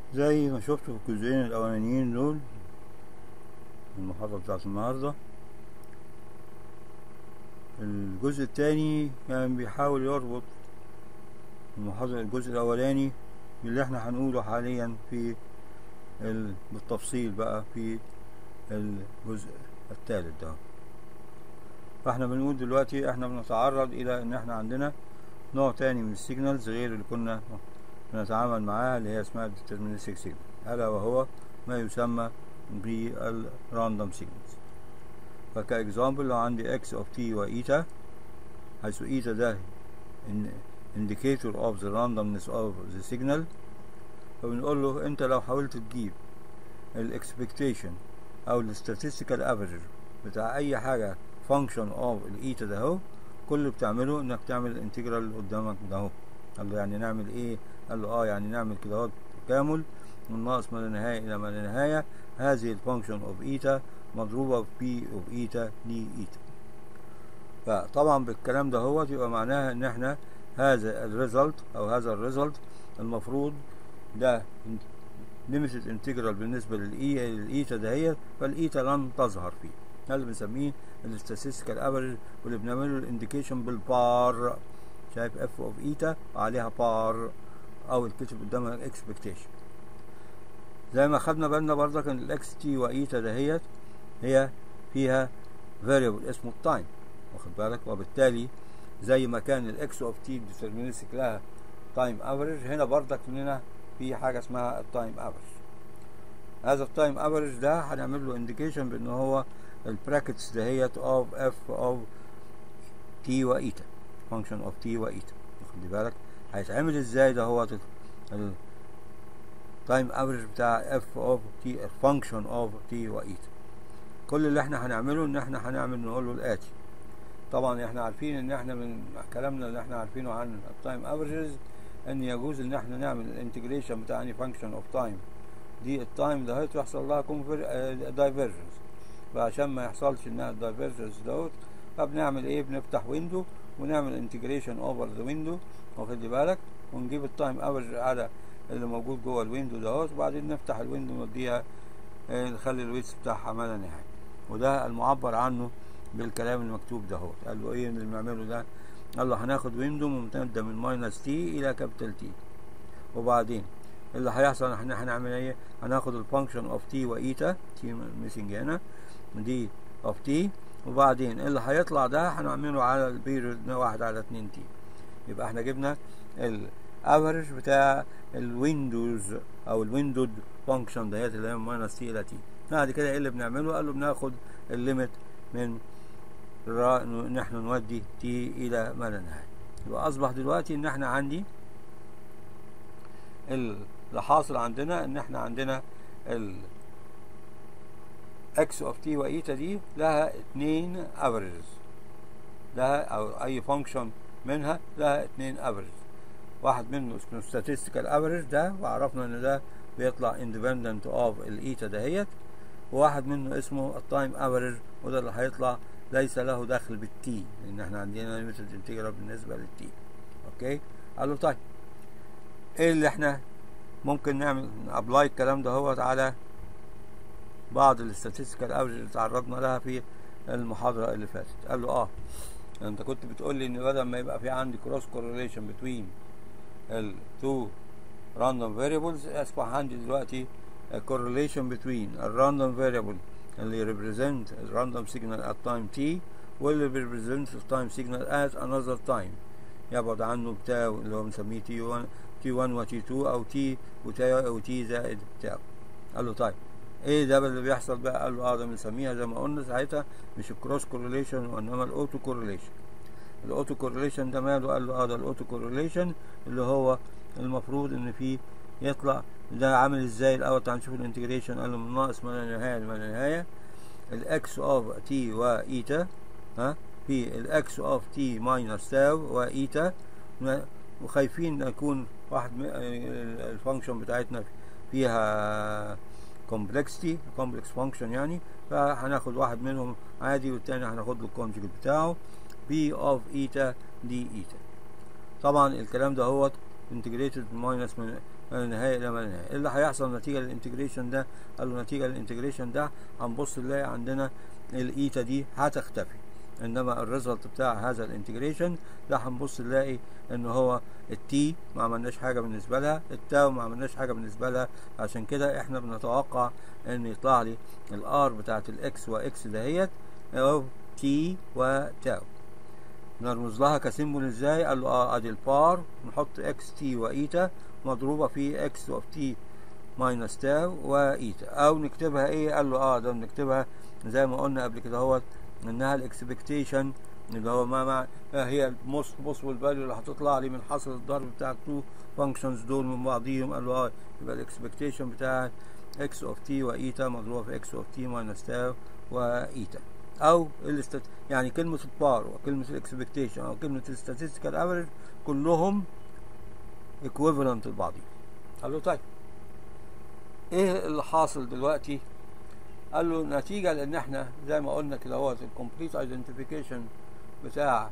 زي ما شفتوا في الجزئين الأولانيين دول المحاضرة بتاعت النهاردة الجزء التاني كان بيحاول يربط المحاضرة الجزء الأولاني باللي احنا هنقوله حاليا في ال... بالتفصيل بقى في الجزء الثالث ده فاحنا بنقول دلوقتي احنا بنتعرض الى ان احنا عندنا نوع تاني من السيجنالز غير اللي كنا بنتعامل معاها اللي هي اسمها deterministic signal الا وهو ما يسمى بالراندوم سيجنالز فكاكزامبل لو عندي x of t و eta حيث eta ده indicator of the randomness of the signal فبنقول له انت لو حاولت تجيب الاكسبكتيشن او الستاتستيكال افريج بتاع اي حاجه فانكشن اوف الايتا ده اهو كل اللي بتعمله انك تعمل الانتجرال اللي قدامك ده اهو قال له يعني نعمل ايه قال له اه يعني نعمل كده اهو تكامل من ناقص ما لا نهايه الى ما لا نهايه هذه الفانكشن اوف ايتا مضروبه في بي اوف ايتا دي ايتا فطبعا بالكلام ده هو يبقى معناها ان احنا هذا الريزلت او هذا الريزلت المفروض ده ليميتد انتجرال بالنسبه للاي الايتا دهيت فالايتا لن تظهر فيه ده اللي بنسميه الستاتستيكال افريج واللي بنعمله الانديكيشن بالبار شايف اف اوف ايتا وعليها بار او الكتب قدامها اكسبكتيشن زي ما خدنا بالنا برضك ان الاكس تي وايتا دهيت هي فيها فاريبل اسمه التايم واخد بالك وبالتالي زي ما كان الاكس اوف تي ديترمينستيك لها تايم افريج هنا برضك هنا في حاجه اسمها التايم افريج هذا التايم افريج ده هنعمل له انديكيشن بان هو البراكتس دهيت اوف اف اوف تي وايتا فانكشن اوف تي وايتا واخد بالك هيتعمل ازاي ده هو التايم افريج بتاع اف اوف تي فانكشن اوف تي وايتا كل اللي احنا هنعمله ان احنا هنعمل نقول له الاتي طبعا احنا عارفين ان احنا من كلامنا اللي احنا عارفينه عن التايم افريجز ان يجوز ان احنا نعمل الانتجريشن بتاع اني فانكشن اوف تايم دي التايم ده يحصل لها دايفرجنس فعشان ما يحصلش انها الدايفرجنس دوت فبنعمل ايه بنفتح ويندو ونعمل انتجريشن اوفر ذا ويندو واخد بالك ونجيب التايم افريج على اللي موجود جوه الويندو دوت وبعدين نفتح الويندو ونديها اه نخلي الويتس بتاعها ما لا نهايه وده المعبر عنه بالكلام المكتوب ده هو قال له ايه اللي بنعمله ده قال له هناخد ويندو ممتده من ماينس تي الى كابيتال تي وبعدين اللي هيحصل احنا هنعمل ايه هناخد الفانكشن اوف تي وايتا تي ميسنج هنا دي اوف تي وبعدين اللي هيطلع ده هنعمله على البيريود واحد على اتنين تي يبقى احنا جبنا الافرج بتاع الويندوز او الويندود فانكشن ديت اللي هي ماينس تي الى تي بعد كده ايه اللي بنعمله قال له بناخد الليميت من ان احنا نودي تي الى ما لا نهايه يبقى اصبح دلوقتي ان احنا عندي اللي حاصل عندنا ان احنا عندنا ال اكس اوف تي وايتا دي لها اتنين افريجز لها او اي فانكشن منها لها اتنين افريج واحد منه اسمه statistical average ده وعرفنا ان ده بيطلع independent of الايتا دهيت وواحد منه اسمه التايم افريج وده اللي هيطلع ليس له دخل بالتي لان احنا عندنا ليميتد انتجرال بالنسبه للتي اوكي قال له طيب ايه اللي احنا ممكن نعمل ابلاي الكلام ده هو على بعض الاستاتستيكال افريج اللي تعرضنا لها في المحاضره اللي فاتت قال له اه انت كنت بتقول لي ان بدل ما يبقى في عندي كروس كورليشن بتوين التو راندوم فاريبلز اصبح عندي دلوقتي correlation between الراندوم فاريبل اللي represent الراندوم سيجنال at time t واللي represent التايم سيجنال at another time يبعد عنه بتاعه اللي هو بنسميه تي 1 تي 1 وتي 2 او تي او تي زائد بتاعه قال له طيب ايه ده اللي بيحصل بقى قال له اه ده بنسميها زي ما قلنا ساعتها مش الكروس كورليشن وانما الاوتو كورليشن الاوتو كورليشن ده ماله قال له اه ده الاوتو كورليشن اللي هو المفروض ان فيه يطلع ده عامل ازاي الاول تعال نشوف الانتجريشن قال له من ناقص ما لا نهايه لما لا نهايه الاكس اوف تي وايتا ها في الاكس اوف تي ماينس تاو وايتا وخايفين يكون واحد الفانكشن بتاعتنا فيها كومبلكسيتي كومبلكس فانكشن يعني فهناخد واحد منهم عادي والتاني هناخد له الكونجكت بتاعه بي اوف ايتا دي ايتا طبعا الكلام ده هو انتجريتد ماينس من من النهاية إلى ما لا نهاية اللي هيحصل نتيجة للانتجريشن ده قال له نتيجة للانتجريشن ده هنبص نلاقي عندنا الإيتا دي هتختفي انما الريزلت بتاع هذا الانتجريشن ده هنبص نلاقي ان هو التي ما عملناش حاجه بالنسبه لها التاو ما عملناش حاجه بالنسبه لها عشان كده احنا بنتوقع ان يطلع لي الار بتاعت الاكس واكس دهيت او تي وتاو نرمز لها كسيمبل ازاي قال له اه ادي البار نحط اكس تي وايتا مضروبه في اكس اوف تي ماينس تاو وايتا او نكتبها ايه قال له اه ده نكتبها زي ما قلنا قبل كده هو انها الاكسبكتيشن اللي هو ما مع هي الموست بوسبل فاليو اللي هتطلع لي من حاصل الضرب بتاع التو فانكشنز دول من بعضيهم قال له اه يبقى الاكسبكتيشن بتاع اكس اوف تي وايتا مضروبه في اكس اوف تي ماينس تاو وايتا او الاستات يعني كلمه البار وكلمه الاكسبكتيشن او كلمه الستاتستيكال افريج كلهم ايكويفالنت لبعضهم قال له طيب ايه اللي حاصل دلوقتي قال له نتيجة لأن احنا زي ما قلنا كده هو الكومبليت ايدنتيفيكيشن بتاع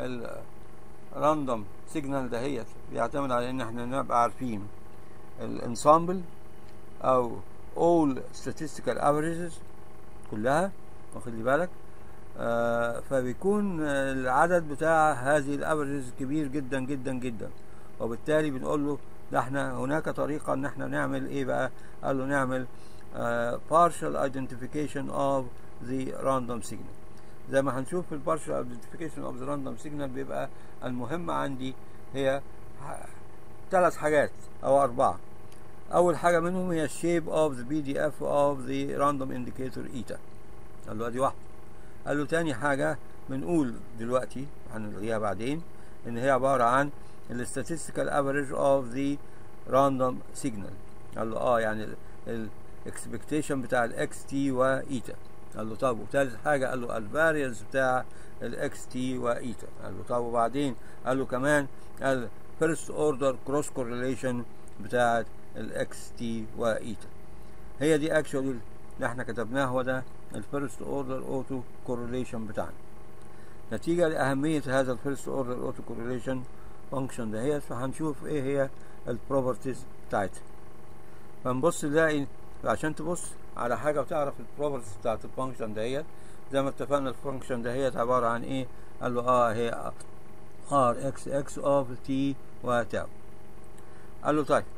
الراندوم سيجنال دهيت بيعتمد على ان احنا نبقى عارفين الانسامبل او all statistical averages كلها واخد لي بالك آه فبيكون العدد بتاع هذه الافريجز كبير جدا جدا جدا وبالتالي بنقول له ده احنا هناك طريقة ان احنا نعمل ايه بقى قال له نعمل Uh, partial identification of the random signal زي ما هنشوف في partial identification of the random signal بيبقى المهم عندي هي ثلاث حاجات او اربعة اول حاجة منهم هي shape of the PDF of the random indicator eta قال له ادي واحدة قال له تاني حاجة بنقول دلوقتي هنلغيها بعدين ان هي عبارة عن ال statistical average of the random signal قال له اه يعني ال اكسبكتيشن بتاع الاكس تي وايتا قال له طب وثالث حاجه قال له الفاريانس بتاع الاكس تي وايتا قال له طب وبعدين قال له كمان الفيرست اوردر كروس كورليشن بتاعت الاكس تي وايتا هي دي اكشولي اللي احنا كتبناه هو ده الفيرست اوردر اوتو كورليشن بتاعنا نتيجه لاهميه هذا الفيرست اوردر اوتو كورليشن فانكشن دهيت فهنشوف ايه هي البروبرتيز بتاعتها فنبص نلاقي عشان تبص على حاجة وتعرف البروبرتيز بتاعت الفانكشن دهيت زي ما اتفقنا الفانكشن دهيت عبارة عن ايه قال له اه هي ار اكس اكس اوف تي وتاو قال له طيب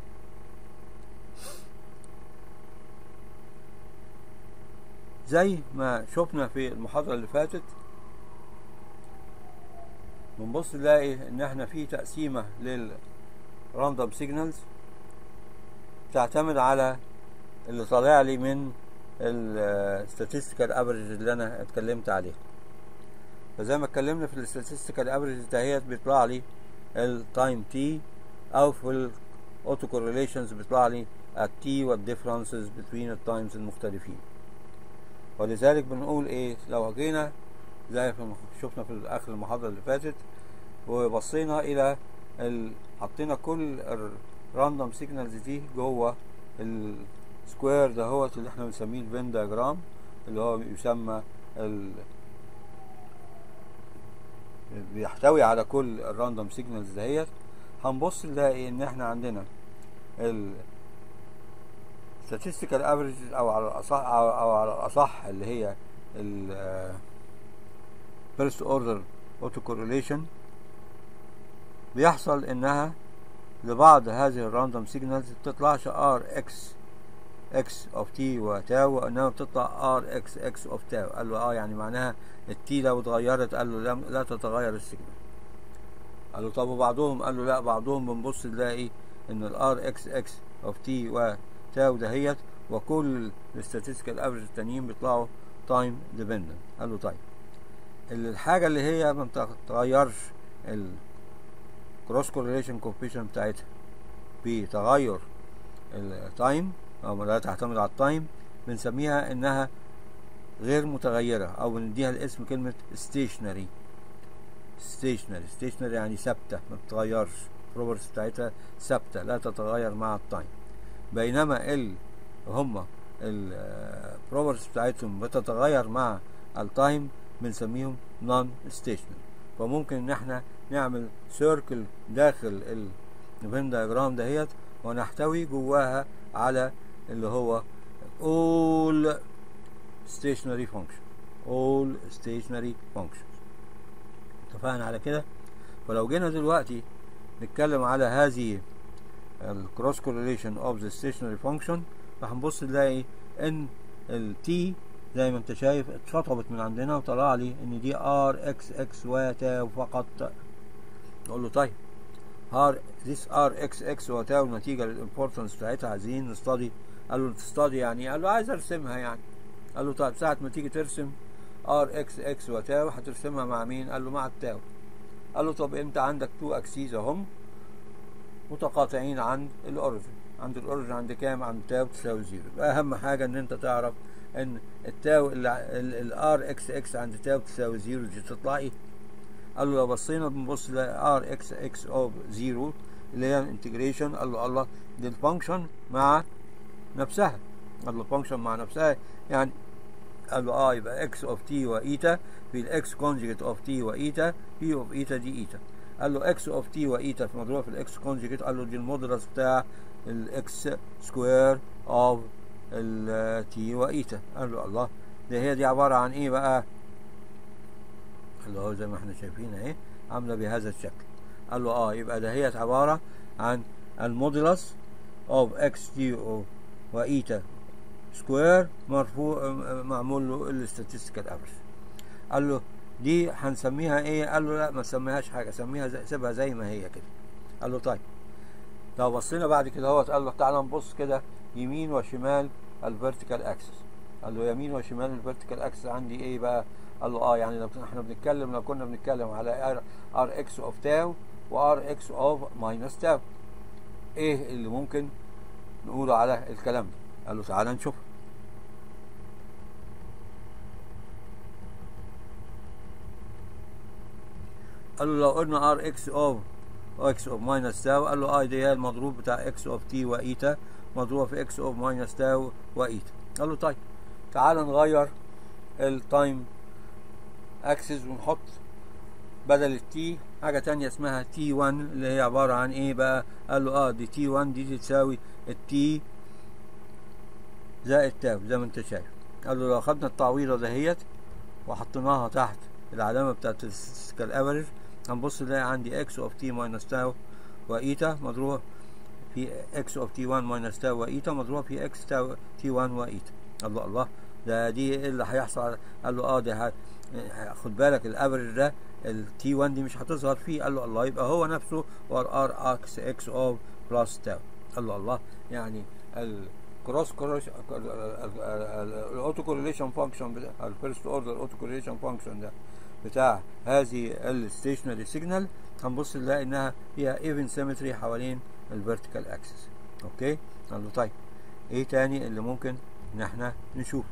زي ما شفنا في المحاضرة اللي فاتت بنبص نلاقي ان احنا في تقسيمة للراندوم سيجنالز تعتمد على اللي طالع لي من الستاتستيكال افريج اللي انا اتكلمت عليه فزي ما اتكلمنا في الستاتستيكال افريج دهيت بيطلع لي التايم تي او في الاوتو كورليشنز بيطلع لي التي والديفرنسز بين التايمز المختلفين ولذلك بنقول ايه لو جينا زي ما شفنا في اخر المحاضره اللي فاتت وبصينا الى ال... حطينا كل الراندوم سيجنالز دي جوه السكوير دهوت اللي احنا بنسميه الفين دياجرام اللي هو يسمى ال... بيحتوي على كل الراندوم سيجنالز دهيت هنبص نلاقي ان احنا عندنا ال statistical average او على الاصح او, أو على الاصح اللي هي ال first order autocorrelation بيحصل انها لبعض هذه الراندوم سيجنالز بتطلعش ار اكس اكس اوف تي وتاو وانما بتطلع ار اكس اكس اوف تاو قال له اه يعني معناها التي لو اتغيرت قال له لم لا تتغير السيجنال قال له طب وبعضهم قال له لا بعضهم بنبص نلاقي ان الار اكس اكس اوف تي وتاو دهيت وكل الستاتستيكال افريج التانيين بيطلعوا تايم ديبندنت قال له طيب الحاجه اللي هي ما بتتغيرش الكروس كورليشن كوفيشن بتاعتها بتغير التايم او لا تعتمد على التايم بنسميها انها غير متغيره او بنديها الاسم كلمه ستيشنري ستيشنري ستيشنري يعني ثابته ما بتتغيرش البروبرتيز بتاعتها ثابته لا تتغير مع التايم بينما ال هم البروبرتيز بتاعتهم بتتغير مع التايم بنسميهم نون ستيشنري فممكن ان احنا نعمل سيركل داخل الفين دايجرام دهيت ونحتوي جواها على اللي هو all stationary function all stationary functions اتفقنا على كده فلو جينا دلوقتي نتكلم على هذه الكروس كورليشن اوف ذا stationary function راح نبص نلاقي ان التي زي ما انت شايف اتشطبت من عندنا وطلع لي ان دي ار اكس اكس وتاو فقط نقول له طيب هار ذيس ار اكس اكس وتاو نتيجه للامبورتنس بتاعتها عايزين نستدي قال له تستدي يعني قال له عايز ارسمها يعني قال له طيب ساعه ما تيجي ترسم ار اكس اكس وتاو هترسمها مع مين قال له مع التاو قال له طب انت عندك تو اكسيز اهم متقاطعين عند الاوريجن عند الاوريجن عند كام عند تاو تساوي زيرو يبقى اهم حاجه ان انت تعرف ان التاو الار اكس اكس عند تاو تساوي زيرو دي تطلع ايه قال له لو بصينا بنبص ل ار اكس اكس اوف زيرو اللي هي الانتجريشن قال له الله دي الفانكشن مع نفسها قال له الفانكشن مع نفسها يعني قال له اه يبقى اكس اوف تي وايتا في الاكس كونجيجيت اوف تي وايتا بي اوف ايتا دي ايتا قال له اكس اوف تي وايتا في مضروبه في الاكس كونجيجيت قال له دي المودولس بتاع الاكس سكوير اوف التي وايتا قال له الله ده هي دي عباره عن ايه بقى اللي هو زي ما احنا شايفين اهي عامله بهذا الشكل قال له اه يبقى ده هي عباره عن المودولس اوف اكس تي وايتا سكوير مرفوع معمول له الاستاتستيكال افريج قال له دي هنسميها ايه قال له لا ما تسميهاش حاجه سميها زي سيبها زي ما هي كده قال له طيب لو بصينا بعد كده اهوت قال له تعالى نبص كده يمين وشمال الفيرتيكال اكسس قال له يمين وشمال الفيرتيكال اكسس عندي ايه بقى قال له اه يعني لو احنا بنتكلم لو كنا بنتكلم على ار ار اكس اوف تاو وار اكس اوف ماينس تاو ايه اللي ممكن نقوله على الكلام ده قال له تعالى نشوف قال له لو قلنا ار اكس اوف اكس اوف ماينس تاو قال له اه دي هي المضروب بتاع اكس اوف تي وايتا مضروبه في اكس اوف ماينس تاو وايتا قال له طيب تعال نغير التايم اكسس ونحط بدل التي حاجه تانية اسمها تي 1 اللي هي عباره عن ايه بقى قال له اه دي تي 1 دي تساوي التي زائد تاو زي ما انت شايف قال له لو خدنا التعويضه دهيت وحطيناها تحت العلامه بتاعت السكال افريج هنبص نلاقي عندي اكس اوف تي ماينس تاو وايتا مضروبه في اكس اوف تي 1 ماينس تاو وايتا مضروبه في اكس تاو تي 1 وايتا الله الله ده دي ايه اللي هيحصل قال له اه ده خد بالك الافريج ده التي 1 دي مش هتظهر فيه قال له الله يبقى هو نفسه ار ار اكس اكس اوف بلس تاو قال له الله يعني الكروس كورليشن الاوتو كورليشن فانكشن بتاع الفيرست اوردر اوتو كورليشن فانكشن ده بتاع هذه الستيشنري سيجنال هنبص نلاقي انها فيها ايفن سيمتري حوالين الفيرتيكال اكسس اوكي قال له طيب ايه تاني اللي ممكن ان احنا نشوف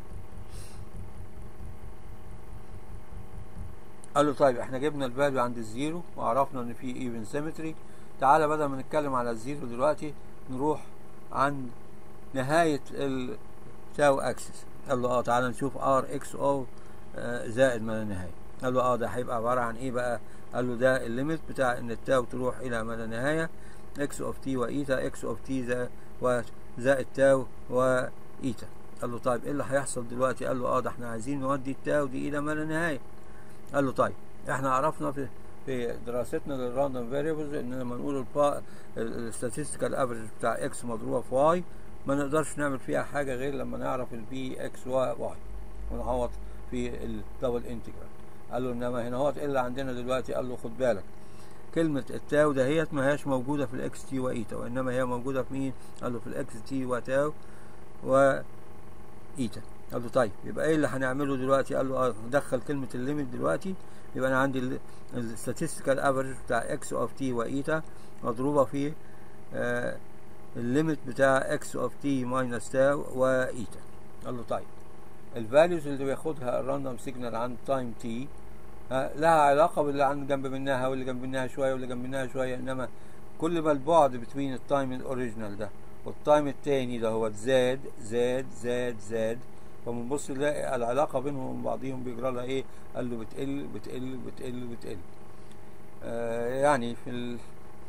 قال له طيب احنا جبنا الفاليو عند الزيرو وعرفنا ان في ايفن سيمتري تعالى بدل ما نتكلم على الزيرو دلوقتي نروح عند نهاية التاو اكسس قال له اه تعالى نشوف ار اكس او زائد ما لا نهاية قال له اه ده هيبقى عبارة عن ايه بقى قال له ده الليميت بتاع ان التاو تروح الى ما لا نهاية اكس اوف تي وايتا اكس اوف تي زائد تاو وايتا قال له طيب ايه اللي هيحصل دلوقتي قال له اه ده احنا عايزين نودي التاو دي الى ما لا نهاية قال له طيب احنا عرفنا في في دراستنا للراندوم فاريبلز ان لما نقول الستاتستيكال افريج بتاع اكس مضروبه في واي ما نقدرش نعمل فيها حاجه غير لما نعرف البي اكس واي واي ونعوض في الدبل انتجرال قال له انما هنا هوت الا عندنا دلوقتي قال له خد بالك كلمة التاو دهيت ما هياش موجودة في الاكس تي وايتا وانما هي موجودة في مين؟ قال له في الاكس تي وتاو وايتا قال له طيب يبقى ايه اللي هنعمله دلوقتي؟ قال له اه ندخل كلمة الليميت دلوقتي يبقى انا عندي الستاتستيكال افريج بتاع اكس اوف تي وايتا مضروبة في آه الليميت بتاع اكس اوف تي ماينس تاو وايتا قال له طيب الفاليوز اللي بياخدها الراندوم سيجنال عند تايم تي لها علاقة باللي عند جنب منها واللي جنب منها شوية واللي جنب منها شوية انما كل ما البعد بين التايم الاوريجينال ده والتايم التاني ده هو زاد زاد زاد زاد فبنبص نلاقي العلاقة بينهم وبين بعضهم بيجرى لها ايه؟ قال له بتقل بتقل بتقل بتقل. آه يعني في ال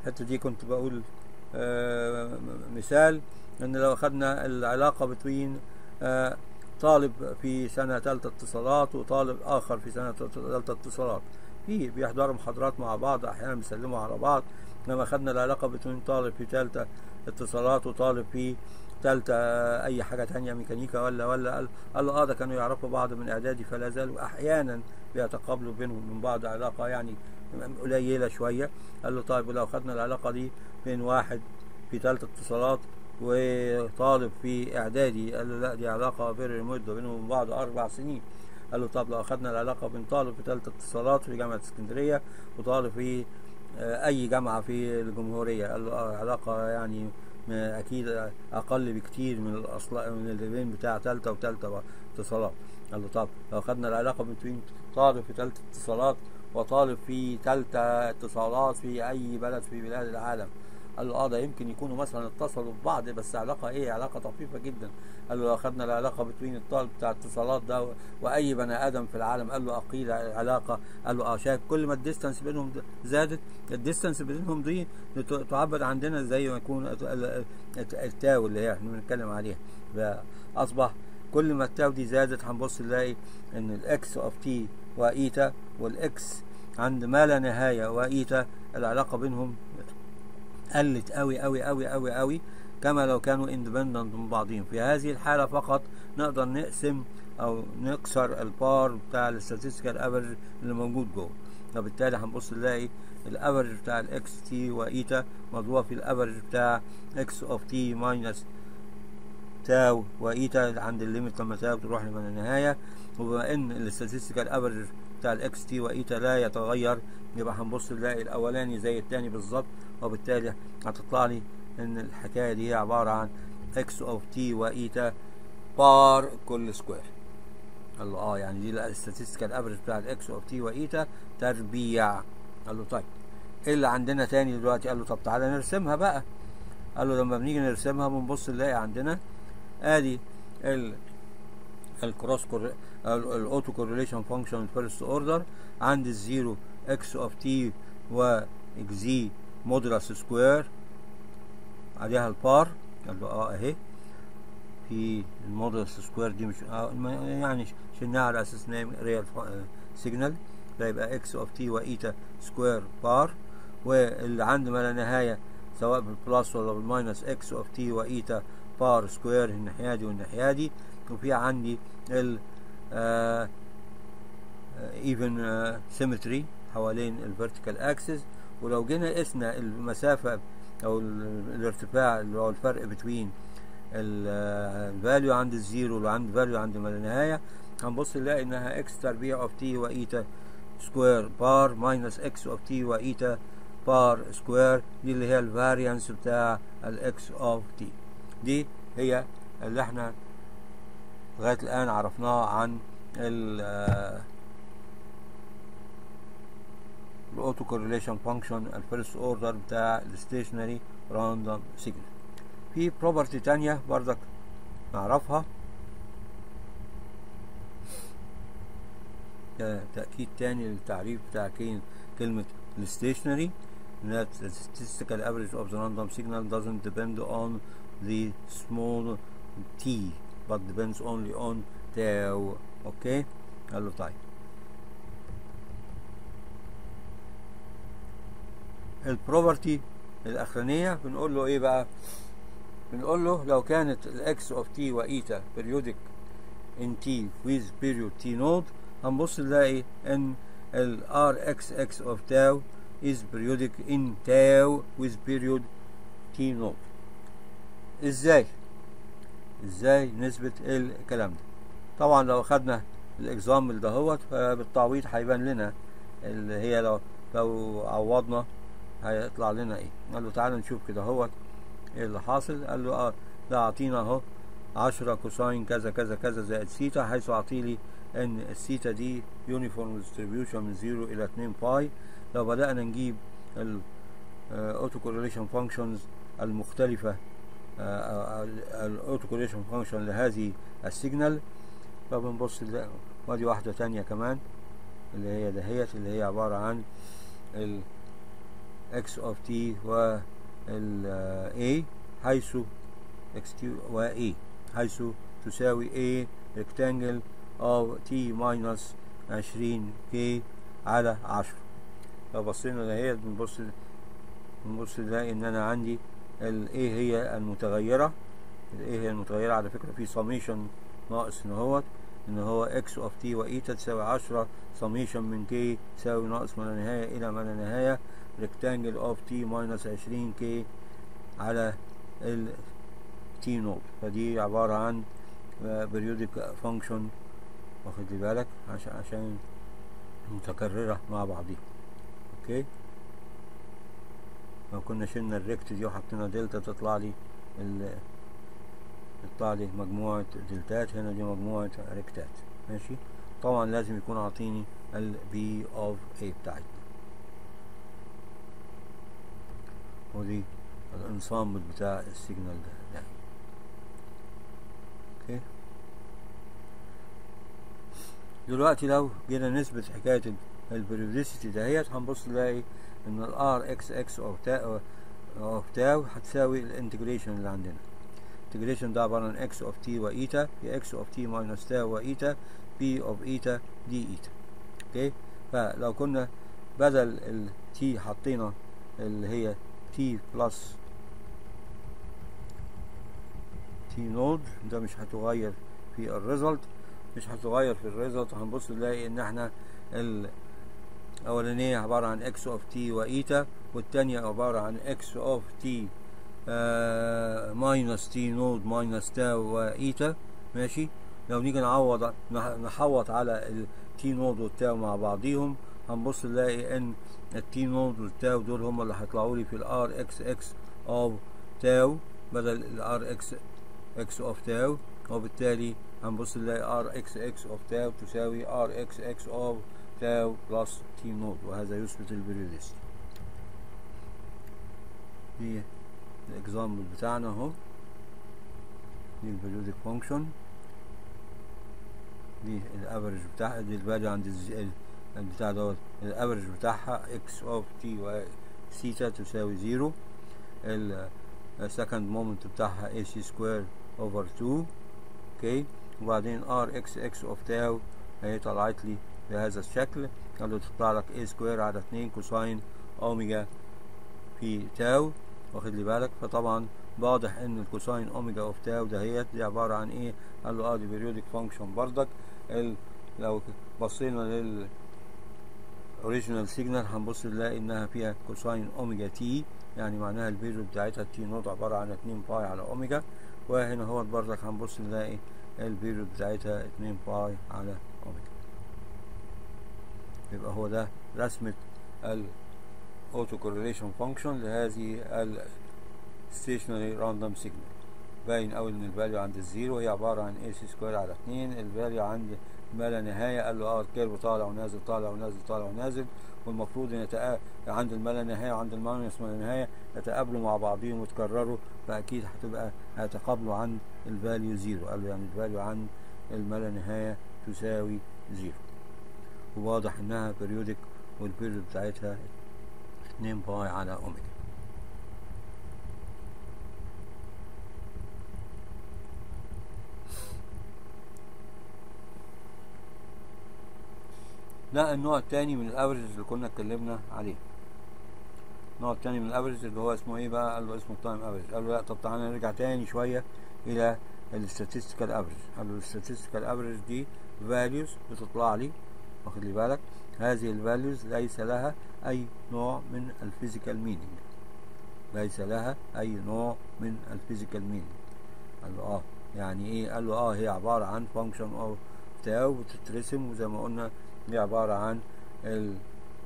الحته دي كنت بقول آه، مثال ان لو اخدنا العلاقه بين آه، طالب في سنه ثالثه اتصالات وطالب اخر في سنه ثالثه اتصالات في بيحضروا محاضرات مع بعض احيانا بيسلموا على بعض لما خدنا العلاقه بين طالب في ثالثه اتصالات وطالب في ثالثه اي حاجه تانية ميكانيكا ولا ولا قال قال له اه ده كانوا يعرفوا بعض من اعدادي فلا زالوا احيانا بيتقابلوا بينهم من بعض علاقه يعني قليله شويه قال له طيب ولو خدنا العلاقه دي بين واحد في ثالثه اتصالات وطالب في اعدادي قال له لا دي علاقه فيري مده بينهم وبين بعض اربع سنين قال له طب لو اخدنا العلاقه بين طالب في ثالثه اتصالات في جامعه اسكندريه وطالب في آه، اي جامعه في الجمهوريه قال له اه علاقه يعني ما اكيد اقل بكتير من الاصل من الليفين بتاع ثالثه وثالثه اتصالات قال له طب لو خدنا العلاقه بين طالب في ثالثه اتصالات وطالب في ثالثه اتصالات في اي بلد في بلاد العالم قال له اه ده يمكن يكونوا مثلا اتصلوا ببعض بس علاقه ايه علاقه طفيفه جدا قال له لو اخذنا العلاقه بين الطالب بتاع اتصالات ده واي بني ادم في العالم قال له اقيل علاقه قال له اه شايف كل ما الديستانس بينهم زادت الديستانس بينهم دي تعبر عندنا زي ما يكون التاو اللي هي احنا بنتكلم عليها فاصبح كل ما التاو دي زادت هنبص نلاقي ان الاكس اوف تي وايتا والاكس عند ما لا نهايه وايتا العلاقه بينهم قلت قوي قوي قوي قوي قوي كما لو كانوا اندبندنت من بعضهم في هذه الحالة فقط نقدر نقسم او نكسر البار بتاع الستاتستيكال افريج اللي موجود جوه فبالتالي هنبص نلاقي الافريج بتاع الاكس تي وايتا مضروبة في الافريج بتاع اكس اوف تي ماينس تاو وايتا عند الليميت لما تاو تروح لما النهاية وبما ان الستاتستيكال افريج بتاع الاكس تي وايتا لا يتغير يبقى هنبص نلاقي الاولاني زي التاني بالظبط وبالتالي هتطلع لي ان الحكايه دي هي عباره عن اكس اوف تي وايتا بار كل سكوير قال له اه يعني دي الاستاتستيكال افريج بتاع الاكس اوف تي وايتا تربيع قال له طيب ايه اللي عندنا تاني دلوقتي قال له طب تعالى نرسمها بقى قال له لما بنيجي نرسمها بنبص نلاقي عندنا ادي ال الكروس الاوتو كورليشن فانكشن فيرست اوردر عند الزيرو اكس اوف تي و اكزي مودولس سكوير عليها البار قال له اه اهي في المودولس سكوير دي مش آه يعني شلناها على اساس ان ريال سيجنال فيبقى اكس اوف تي وايتا سكوير بار واللي عند ما لا نهايه سواء بالبلس ولا بالماينس اكس اوف تي وايتا بار سكوير الناحيه دي والناحيه دي وفي عندي ال ايفن سيمتري حوالين الفيرتيكال اكسس ولو جينا قسنا المسافة أو الارتفاع اللي هو الفرق بين الفاليو عند الزيرو وعند الفاليو عند ما لا نهاية هنبص نلاقي إنها إكس تربيع أوف تي وإيتا سكوير بار ماينس إكس أوف تي وإيتا بار سكوير دي اللي هي الفاريانس بتاع الإكس أوف تي دي هي اللي احنا لغاية الآن عرفناها عن ال الاوتو كورليشن فانكشن الفيرست اوردر بتاع الستيشنري راندوم سيجنال في بروبرتي تانية بردك نعرفها تأكيد تاني للتعريف بتاع كلمة الستيشنري that the statistical average of the random signal doesn't depend on the small t but depends only on tau اوكي قال له طيب البروبرتي الاخرانيه بنقول له ايه بقى بنقول له لو كانت الاكس اوف تي وايتا periodic in t with period t node هنبص نلاقي ان ال rxx of tau is periodic in tau with period t node ازاي ازاي نثبت الكلام ده طبعا لو خدنا الاكزامبل دهوت فبالتعويض هيبان لنا اللي هي لو لو عوضنا هيطلع لنا ايه قال له تعالى نشوف كده اهوت ايه اللي حاصل قال له اه ده اعطينا اهو عشرة كوساين كذا كذا كذا زائد سيتا حيث اعطي لي ان السيتا دي يونيفورم ديستريبيوشن من زيرو الى اتنين باي لو بدأنا نجيب الاوتو كورليشن فانكشنز المختلفة الاوتو كورليشن فانكشن لهذه السيجنال فبنبص وادي واحدة تانية كمان اللي هي دهيت اللي هي عبارة عن ال x of t و ال a حيث x t و a حيث تساوي a rectangle of t minus 20 k على 10 لو بصينا لهي بنبص بنبص نلاقي ان انا عندي ال A هي المتغيرة ال A هي المتغيرة على فكرة في summation ناقص ان هو ان هو x of t و eta تساوي 10 summation من k تساوي ناقص ما لا نهاية الى ما لا نهاية rectangle of t minus 20 k على ال t نوت فدي عبارة عن periodic function واخد لي بالك عشان عشان متكررة مع بعضيها اوكي لو كنا شلنا الريكت دي وحطينا دلتا تطلع لي ال تطلع لي مجموعة دلتات هنا دي مجموعة ريكتات ماشي طبعا لازم يكون عاطيني ال B of A بتاعتنا ودي الانسامبل بتاع السيجنال ده يعني. اوكي دلوقتي لو جينا نثبت حكاية البريوديسيتي دهيت هنبص نلاقي ان الار اكس اكس اوف تاو اوف تاو هتساوي الانتجريشن اللي عندنا الانتجريشن ده عبارة عن اكس اوف تي وايتا في اكس اوف تي ماينس تاو وايتا بي اوف ايتا دي ايتا اوكي فلو كنا بدل التي حطينا اللي هي تي بلس تي نود ده مش هتغير في الريزلت مش هتغير في الريزلت هنبص نلاقي ان احنا الاولانيه عباره عن اكس اوف تي وايتا والتانيه عباره عن اكس اوف تي ماينس تي نود ماينس تاو وايتا ماشي لو نيجي نعوض نحوط على التي نود والتاو مع بعضيهم هنبص نلاقي ان التي نود والتاو دول هم اللي هيطلعوا لي في الار اكس اكس اوف تاو بدل الار اكس اكس اوف تاو وبالتالي هنبص نلاقي ار اكس اكس اوف تاو تساوي ار اكس اكس اوف تاو بلس تي نود وهذا يثبت البريوديستي دي الاكزامبل بتاعنا اهو دي البريودك فانكشن دي الافرج بتاعها دي الفاليو عند البتاع دوت الافرج بتاعها اكس اوف تي وثيتا تساوي زيرو السكند مومنت بتاعها اي سي سكوير اوفر 2 اوكي وبعدين ار اكس اكس اوف تاو هي طلعت لي بهذا الشكل قالوا تطلع لك a سكوير على 2 كوساين اوميجا في تاو واخد لي بالك فطبعا واضح ان الكوساين اوميجا اوف تاو دهيت دي عباره عن ايه قال له اه دي بيريودك فانكشن بردك ال لو بصينا لل اوريجينال سيجنال هنبص نلاقي انها فيها كوساين اوميجا تي يعني معناها البيريود بتاعتها تي نوت عباره عن 2 باي على اوميجا وهنا هو بردك هنبص نلاقي البيريود بتاعتها 2 باي على اوميجا يبقى هو ده رسمة الاوتو كورليشن فانكشن لهذه ال stationary random signal باين اوي ان الفاليو عند الزيرو هي عبارة عن اي سي سكوير على اتنين الفاليو عند ما لا نهاية قال له اه الكيرف طالع ونازل طالع ونازل طالع ونازل والمفروض ان يتقا... عند الملا لا نهاية وعند الماينس ما لا نهاية يتقابلوا مع بعضهم ويتكرروا فاكيد هتبقى هيتقابلوا عند الفاليو زيرو قال له يعني الفاليو عند الما لا نهاية تساوي زيرو وواضح انها بريودك والبيريود بتاعتها 2 باي على اوميجا ده النوع التاني من الافرج اللي كنا اتكلمنا عليه النوع التاني من الافرج اللي هو اسمه ايه بقى قال له اسمه التايم افرج قال له لا طب تعالى نرجع تاني شويه الى الستاتستيكال افرج قال له الستاتستيكال افرج دي فاليوز بتطلع لي واخد لي بالك هذه الفاليوز ليس لها اي نوع من الفيزيكال مينينج ليس لها اي نوع من الفيزيكال مينينج قال له اه يعني ايه قال له اه هي عباره عن فانكشن اوف تاو بتترسم وزي ما قلنا دي عباره عن ال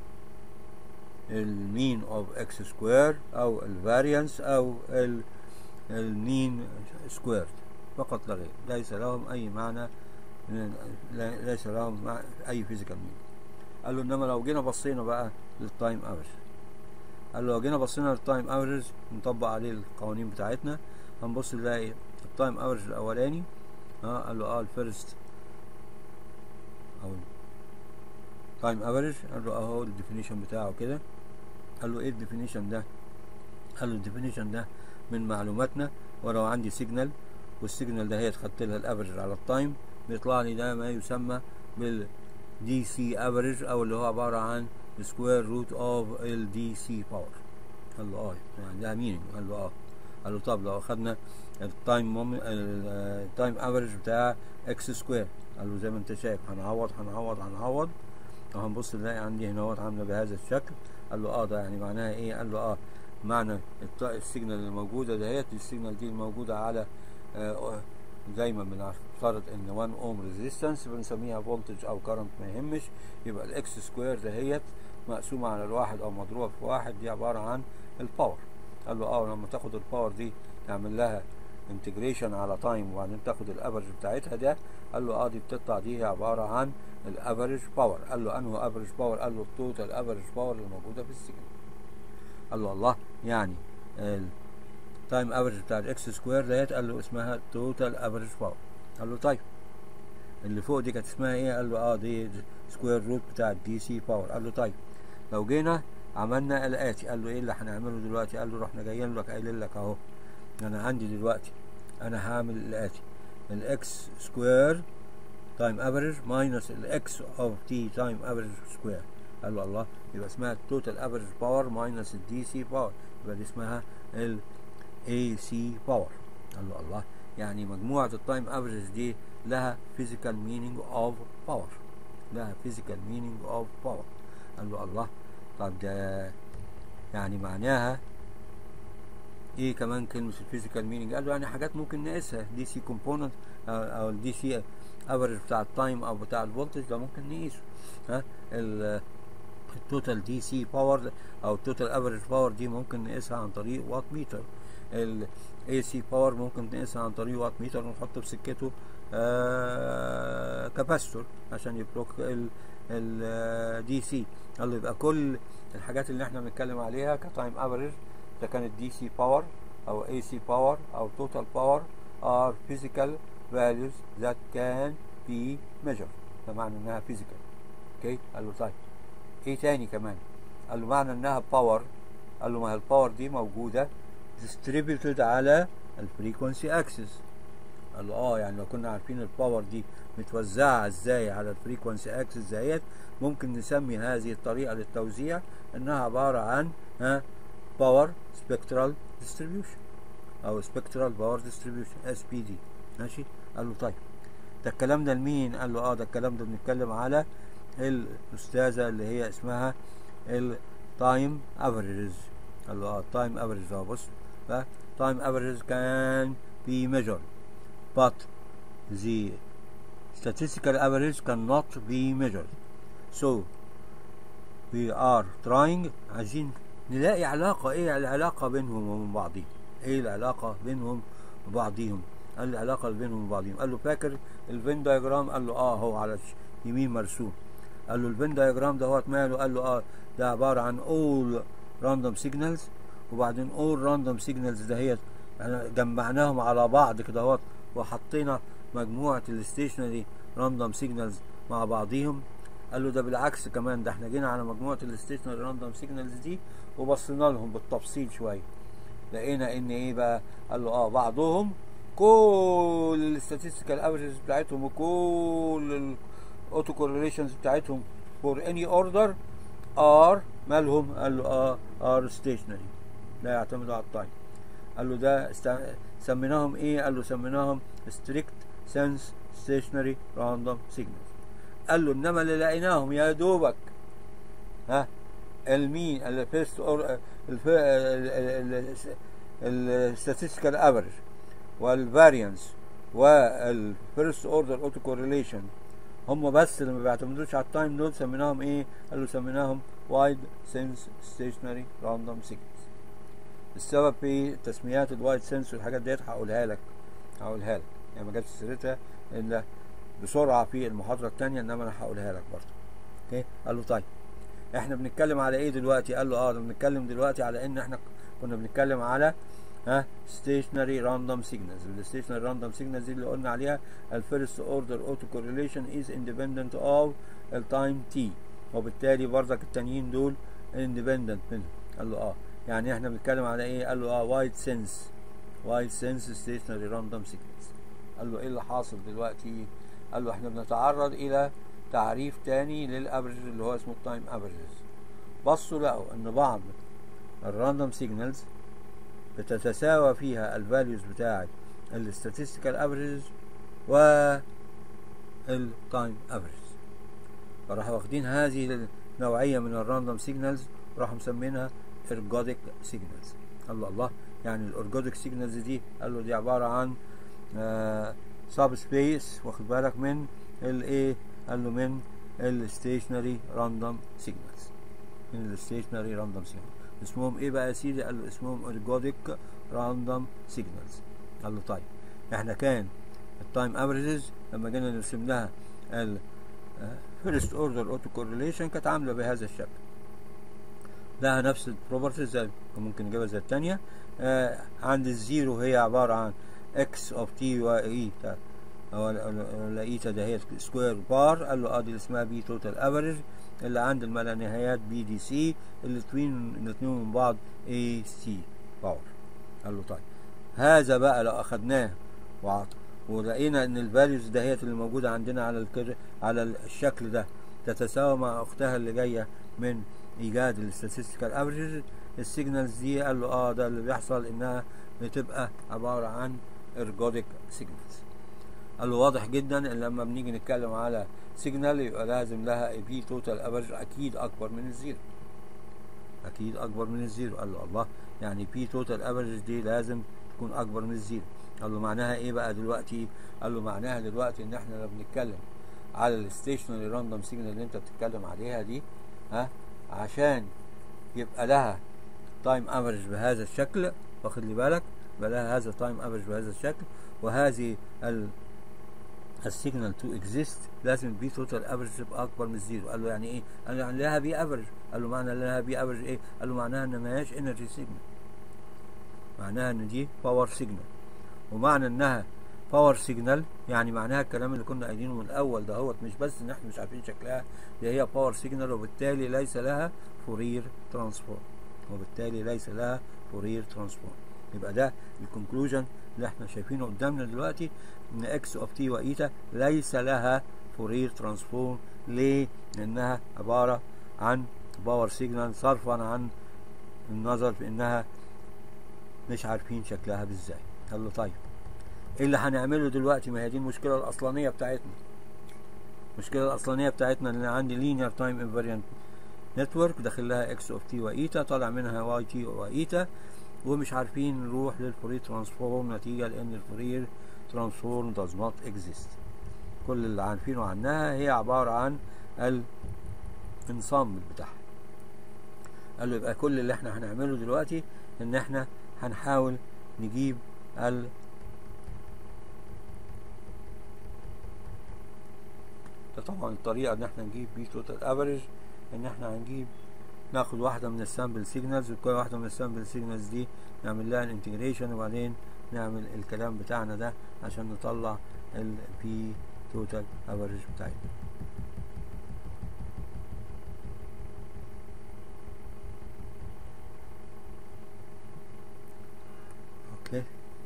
المين اوف اكس سكوير او الفاريانس او المين سكوير فقط لا غير ليس لهم اي معنى ليس لهم اي فيزيكال مين قال له انما لو جينا بصينا بقى للتايم افريج قال له لو جينا بصينا للتايم افريج نطبق عليه القوانين بتاعتنا هنبص نلاقي التايم افريج الاولاني ها قال له اه الفيرست او تايم افريج قال له اهو الديفينيشن بتاعه كده قال له ايه الديفينيشن ده قال له الديفينيشن ده من معلوماتنا ولو عندي سيجنال والسيجنال ده هي خدت لها الافرج على التايم بيطلع لي ده ما يسمى بال دي سي افريج او اللي هو عباره عن سكوير روت اوف ال دي سي باور قال له اه يعني ده مينينج قال له اه قال له طب لو اخدنا التايم موم التايم افريج بتاع اكس سكوير قال له زي ما انت شايف هنعوض هنعوض هنعوض وهنبص نلاقي عندي هنا اهوت عامله بهذا الشكل قال له اه ده يعني معناها ايه قال له اه معنى السيجنال الموجوده دهيت السيجنال دي الموجوده على آه دايما بنفترض ان 1 اوم ريزيستنس بنسميها فولتج او كرنت ما يهمش يبقى الاكس سكوير دهيت مقسومه على الواحد او مضروبه في واحد دي عباره عن الباور قال له اه لما تاخد الباور دي تعمل لها انتجريشن على تايم وبعدين تاخد الافرج بتاعتها ده قال له اه دي بتطلع دي هي عباره عن الافرج باور قال له انه افرج باور قال له التوتال افرج باور اللي موجوده في السيجنال قال له الله يعني التايم افرج بتاع الاكس سكوير ديت قال له اسمها توتال افرج باور قال له طيب اللي فوق دي كانت اسمها ايه قال له اه دي سكوير روت بتاع الدي سي باور قال له طيب لو جينا عملنا الاتي قال له ايه اللي هنعمله دلوقتي قال له رحنا جايين لك قايلين لك اهو انا عندي دلوقتي انا هعمل الاتي الاكس سكوير تايم افريج ماينس الاكس اوف تي تايم افريج سكوير قال له الله يبقى اسمها التوتال افريج باور ماينس الدي سي باور يبقى دي اسمها ال اي سي باور قال له الله يعني مجموعة التايم افريج دي لها physical meaning of power لها physical meaning of power قال له الله طب ده يعني معناها ايه كمان كلمة الفيزيكال مينينج قال له يعني حاجات ممكن نقيسها دي سي كومبوننت او الدي سي افريج بتاع التايم او بتاع الفولتج ده ممكن نقيسه ها التوتال دي سي باور او التوتال افريج باور دي ممكن نقيسها عن طريق وات ميتر الاي سي باور ممكن نقيسها عن طريق وات ميتر ونحط في سكته آه كاباستور عشان يبلوك الدي سي قال له يبقى كل الحاجات اللي احنا بنتكلم عليها كتايم افريج ده كانت دي سي باور او اي سي باور او توتال باور are physical values that can be measured ده معنى انها physical اوكي قال له طيب ايه تاني كمان قال له معنى انها باور قال له ما هي الباور دي موجوده distributed على الفريكونسي اكسس قال له اه يعني لو كنا عارفين الباور دي متوزعه ازاي على الفريكونسي اكسس ديت ممكن نسمي هذه الطريقه للتوزيع انها عباره عن ها باور سبكترال ديستريبيوشن او سبكترال باور ديستريبيوشن اس بي دي ماشي قال له طيب ده الكلام ده لمين قال له اه ده الكلام ده بنتكلم على الاستاذه اللي هي اسمها التايم افريج قال له اه التايم افريج اه بص تايم افريج كان be measured but the statistical average cannot be measured so we are trying عايزين نلاقي علاقة ايه العلاقة بينهم وبين بعضهم ايه العلاقة بينهم وبعضهم قال لي العلاقة بينهم وبعضهم قال له فاكر الفين دايجرام قال له اه هو على يمين مرسوم قال له الفين دايجرام دهوت ماله قال له اه ده عبارة عن all random signals وبعدين all random signals دهيت يعني جمعناهم على بعض كده اهوت وحطينا مجموعة الستيشنري راندوم سيجنالز مع بعضيهم قال له ده بالعكس كمان ده احنا جينا على مجموعة الستيشنري راندوم سيجنالز دي وبصينا لهم بالتفصيل شوية لقينا ان ايه بقى قال له اه بعضهم كل الستاتستيكال افريج بتاعتهم وكل الاوتو كورليشنز بتاعتهم فور اني اوردر ار مالهم قال له اه ار ستيشنري لا يعتمدوا على التايم قال له ده است... سميناهم ايه قال له سميناهم strict sense stationary random signals قال له انما اللي لقيناهم يا دوبك ها المين الفيرست اور الستاتستيكال افريج والفاريانس والفيرست اوردر اوتو كورليشن هم بس اللي ما بيعتمدوش على التايم دول سميناهم ايه؟ قال له سميناهم وايد سنس ستيشنري راندوم سيجنالز السبب في تسميات الوايد سنس والحاجات ديت هقولها لك هقولها لك يعني ما جاتش سيرتها الا بسرعه في المحاضره الثانيه انما انا هقولها لك برضه اوكي قال له طيب احنا بنتكلم على ايه دلوقتي قال له اه بنتكلم دلوقتي على ان احنا كنا بنتكلم على ها ستيشنري راندوم سيجنالز الستيشنري راندوم سيجنالز دي اللي قلنا عليها الفيرست اوردر اوتو كورليشن از اندبندنت اوف التايم تي وبالتالي برضك التانيين دول اندبندنت منهم قال له اه يعني احنا بنتكلم على ايه قال له اه وايد سنس وايد سنس ستيشنري راندوم سيكونس قال له ايه اللي حاصل دلوقتي قال له احنا بنتعرض الى تعريف تاني للافرج اللي هو اسمه التايم افريجز بصوا لقوا ان بعض الراندوم سيجنالز بتتساوى فيها الفاليوز بتاعت الستاتستيكال افريجز و التايم افريجز فراحوا واخدين هذه النوعية من الراندوم سيجنالز راحوا مسمينها ارجوديك سيجنالز قال له الله يعني الارجوديك سيجنالز دي قال له دي عبارة عن سب سبيس واخد بالك من الايه قال له من الستيشنري راندوم سيجنالز من الستيشنري راندوم سيجنالز اسمهم ايه بقى يا سيدي قال له اسمهم ارجوديك راندوم سيجنالز قال له طيب احنا كان التايم افريجز لما جينا نرسم لها ال فيرست اوردر اوتو كورليشن كانت عامله بهذا الشكل لها نفس البروبرتيز زي ممكن نجيبها زي الثانيه آه عند الزيرو هي عباره عن اكس اوف تي وايتا ولا ايتا ده هي سكوير بار قال له اه دي اللي اسمها بي توتال افريج اللي عند الملا نهايات بي دي سي الاثنين الاثنين من بعض اي سي باور قال له طيب هذا بقى لو اخدناه وعط ولقينا ان الفاليوز دهيت اللي موجوده عندنا على الكر... على الشكل ده تتساوى مع اختها اللي جايه من ايجاد الستاتستيكال افريج السيجنالز دي قال له اه ده اللي بيحصل انها بتبقى عباره عن ارجوديك سيجنالز قال له واضح جدا ان لما بنيجي نتكلم على سيجنال يبقى لازم لها بي توتال افريج اكيد اكبر من الزيرو اكيد اكبر من الزيرو قال له الله يعني بي توتال افريج دي لازم تكون اكبر من الزيرو قال له معناها ايه بقى دلوقتي قال له معناها دلوقتي ان احنا لما بنتكلم على الستيشنري راندوم سيجنال اللي انت بتتكلم عليها دي ها عشان يبقى لها تايم افريج بهذا الشكل واخد لي بالك يبقى لها هذا تايم افريج بهذا الشكل وهذه ال السيجنال تو اكزيست لازم البي توتال افريج تبقى اكبر من الزيرو قال له يعني ايه؟ قال له يعني لها بي افريج قال له معنى لها بي افريج ايه؟ قال له معناها ان ما هياش انرجي سيجنال معناها ان دي باور سيجنال ومعنى انها باور سيجنال يعني معناها الكلام اللي كنا قايلينه من الاول ده هو مش بس ان احنا مش عارفين شكلها دي هي باور سيجنال وبالتالي ليس لها فورير ترانسفورم وبالتالي ليس لها فورير ترانسفورم يبقى ده الكونكلوجن اللي احنا شايفينه قدامنا دلوقتي ان اكس اوف تي وايتا ليس لها فورير ترانسفورم ليه؟ لانها عباره عن باور سيجنال صرفا عن النظر في انها مش عارفين شكلها بالذات قال له طيب ايه اللي هنعمله دلوقتي ما هي دي المشكله الاصلانيه بتاعتنا المشكله الاصلانيه بتاعتنا ان عندي لينير تايم انفاريانت نتورك داخل لها اكس اوف تي وايتا طالع منها واي تي وايتا ومش عارفين نروح للفورير ترانسفورم نتيجه لان الفورير ترانسفورم does not exist كل اللي عارفينه عنها هي عباره عن الانسامبل بتاعها قال له يبقى كل اللي احنا هنعمله دلوقتي ان احنا هنحاول نجيب ال ده طبعا الطريقة ان احنا نجيب بيه توتال افريج ان احنا هنجيب ناخد واحدة من السامبل سيجنالز وكل واحدة من السامبل سيجنالز دي نعمل لها الانتجريشن وبعدين نعمل الكلام بتاعنا ده عشان نطلع البي توتال افريج بتاعتنا اوكي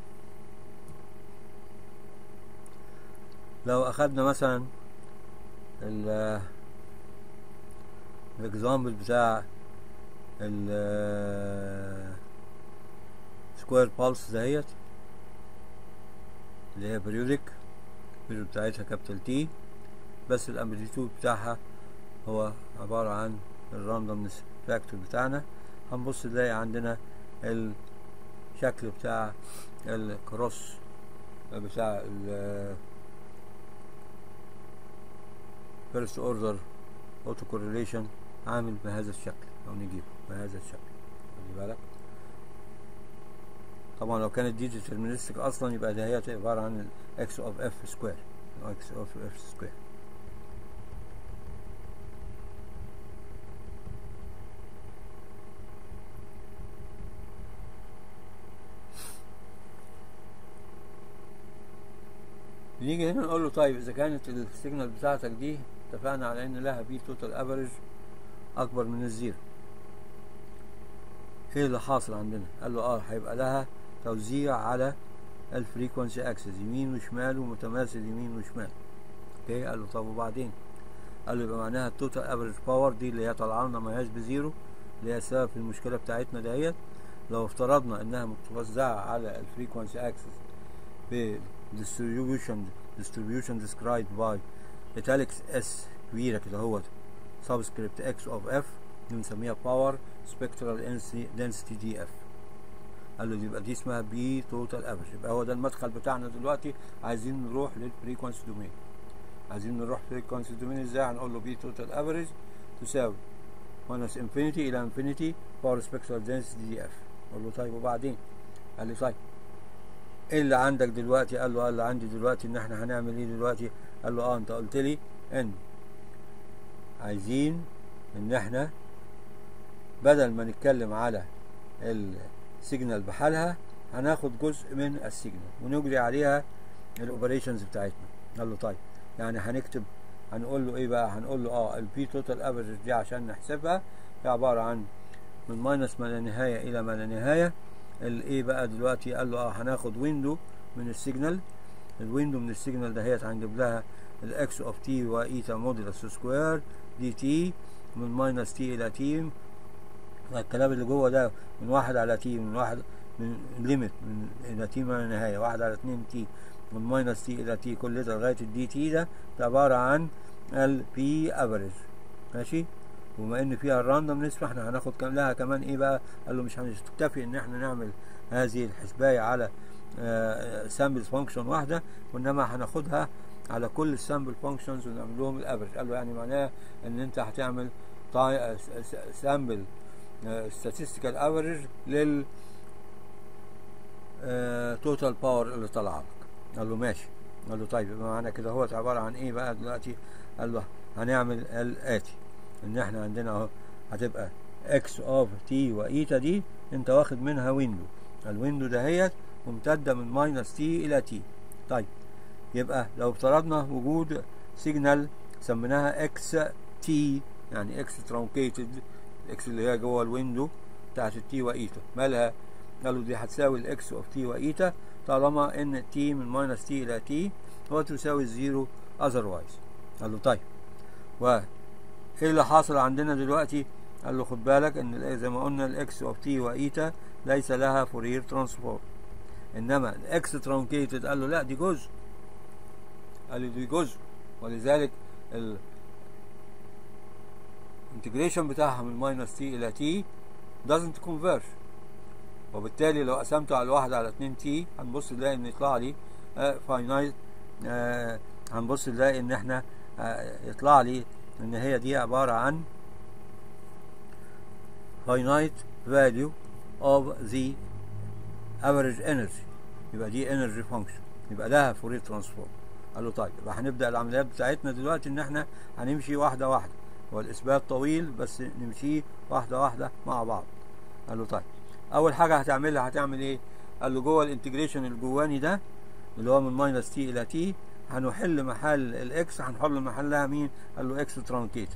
لو اخدنا مثلا ال الاكزامبل بتاع ال سكوير بالس دهيت اللي هي بريودك البريود بتاعتها كابيتال تي بس الامبليتيود بتاعها هو عبارة عن الراندومنس فاكتور بتاعنا هنبص نلاقي عندنا الشكل بتاع الكروس بتاع ال فيرست اوردر اوتو كورليشن عامل بهذا الشكل او نجيبه بهذا الشكل خلي بالك طبعا لو كانت دي ديترمينستيك اصلا يبقى ده هي عباره عن اكس اوف اف سكوير اكس اوف اف سكوير نيجي هنا نقول له طيب اذا كانت السيجنال بتاعتك دي اتفقنا على ان لها بي توتال افريج اكبر من الزيرو ايه اللي حاصل عندنا قال له اه هيبقى لها توزيع على الفريكونسي اكسس يمين وشمال ومتماثل يمين وشمال اوكي قال له طب وبعدين قال له يبقى معناها التوتال افريج باور دي اللي هي طالعه لنا ما هياش بزيرو اللي هي السبب في المشكله بتاعتنا دهيت لو افترضنا انها متوزعه على الفريكونسي اكسس ب distribution distribution described by italics s كبيره كده اهوت subscript x of f بنسميها باور spectral density دي اف قال له يبقى دي اسمها بي توتال افريج يبقى هو ده المدخل بتاعنا دلوقتي عايزين نروح للفريكونسي دومين عايزين نروح فريكونسي دومين ازاي هنقول له بي توتال افريج تساوي ماينس انفينيتي الى انفينيتي باور سبيكترال دنسيتي دي اف اقول له طيب وبعدين قال لي طيب ايه اللي عندك دلوقتي قال له قال اللي عندي دلوقتي ان احنا هنعمل ايه دلوقتي قال له اه انت قلت لي ان عايزين ان احنا بدل ما نتكلم على السيجنال بحالها هناخد جزء من السيجنال ونجري عليها الاوبريشنز بتاعتنا قال له طيب يعني هنكتب هنقول له ايه بقى هنقول له اه البي توتال افريج دي عشان نحسبها هي عباره عن من ماينس ما لا نهايه الى ما لا نهايه الايه بقى دلوقتي قال له اه هناخد ويندو من السيجنال الويندو من السيجنال دهيت هنجيب لها الاكس اوف تي وايتا موديلس سكوير دي تي من ماينس تي الى تي الكلام اللي جوه ده من واحد على تي من واحد من ليميت من الى تي ما لا نهايه واحد على اتنين تي من ماينس تي الى تي كل ده لغايه الدي تي ده ده عباره عن البي افريج ماشي وبما ان فيها الراندوم نسبه احنا هناخد كم لها كمان ايه بقى قال له مش هنكتفي ان احنا نعمل هذه الحسبايه على سامبل فانكشن واحده وانما هناخدها على كل السامبل فانكشنز ونعمل لهم الافريج قال له يعني معناه ان انت هتعمل سامبل statistical average لل توتال باور اللي طلع لك قال له ماشي قال له طيب يبقى معنى كده هو عباره عن ايه بقى دلوقتي قال له هنعمل الاتي ان احنا عندنا اهو هتبقى اكس اوف تي وايتا دي انت واخد منها ويندو الويندو دهيت ممتده من ماينس تي الى تي طيب يبقى لو افترضنا وجود سيجنال سميناها اكس تي يعني اكس ترانكيتد الاكس اللي هي جوه الويندو بتاعت التي وايتا مالها قالوا دي هتساوي الاكس اوف تي وايتا طالما ان تي من ماينس تي الى تي هو تساوي الزيرو اذروايز قال له طيب و ايه اللي حاصل عندنا دلوقتي قال له خد بالك ان زي ما قلنا الاكس اوف تي وايتا ليس لها فورير ترانسفورم انما الاكس ترانكيتد قال له لا دي جزء قال له دي جزء ولذلك ال الانتجريشن بتاعها من ماينس تي الى تي doesn't converge وبالتالي لو قسمته على واحد على اتنين تي هنبص نلاقي ان يطلع لي فاينايت هنبص نلاقي ان احنا آه يطلع لي ان هي دي عبارة عن finite value of the average energy يبقى دي energy function يبقى لها فورير ترانسفورم قال له طيب يبقى هنبدأ العمليات بتاعتنا دلوقتي ان احنا هنمشي واحدة واحدة والإثبات طويل بس نمشيه واحدة واحدة مع بعض قال له طيب أول حاجة هتعملها هتعمل إيه؟ قال له جوه الانتجريشن الجواني ده اللي هو من ماينس تي إلى تي هنحل محل الإكس هنحل محلها مين؟ قال له إكس ترانكيتد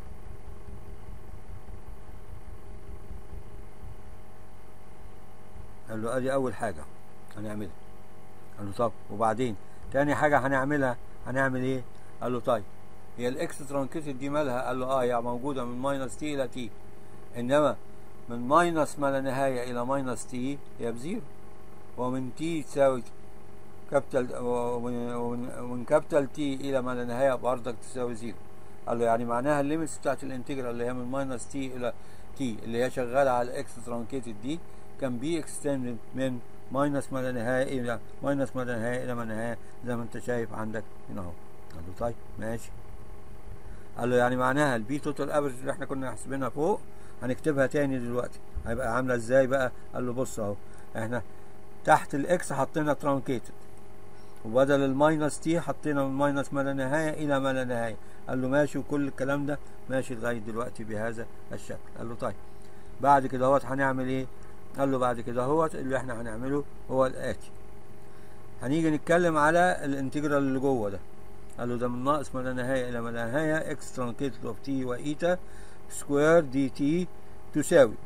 قال له ادي اول حاجه هنعملها قال له طب وبعدين تاني حاجه هنعملها هنعمل ايه قال له طيب هي الاكس ترانكيتد دي مالها قال له اه هي موجوده من ماينس تي الى تي انما من ماينس ما لا نهايه الى ماينس تي هي بزيرو ومن تي تساوي كابيتال ومن كابيتال تي الى ما لا نهايه برضك تساوي زيرو قال له يعني معناها الليميتس بتاعت الانتجرال اللي هي من ماينس تي الى تي اللي هي شغاله على الاكس ترانكيتد دي كان بي اكستندد من ماينس ما لا نهايه الى ماينس ما لا نهايه الى ما نهايه زي ما انت شايف عندك هنا اهو قال له طيب ماشي قال له يعني معناها البي توتال افريج اللي احنا كنا حاسبينها فوق هنكتبها تاني دلوقتي هيبقى عامله ازاي بقى قال له بص اهو احنا تحت الاكس حطينا ترانكيتد وبدل الماينس تي حطينا من ماينس ما لا نهايه الى ما لا نهايه قال له ماشي وكل الكلام ده ماشي لغايه دلوقتي بهذا الشكل قال له طيب بعد كده اهوت هنعمل ايه قال له بعد كده اهوت اللي احنا هنعمله هو الاتي هنيجي نتكلم على الانتجرال اللي جوه ده قال له ده من ناقص ما لا نهايه الى ما لا نهايه اكس ترانكيتد اوف تي وايتا سكوير دي تي تساوي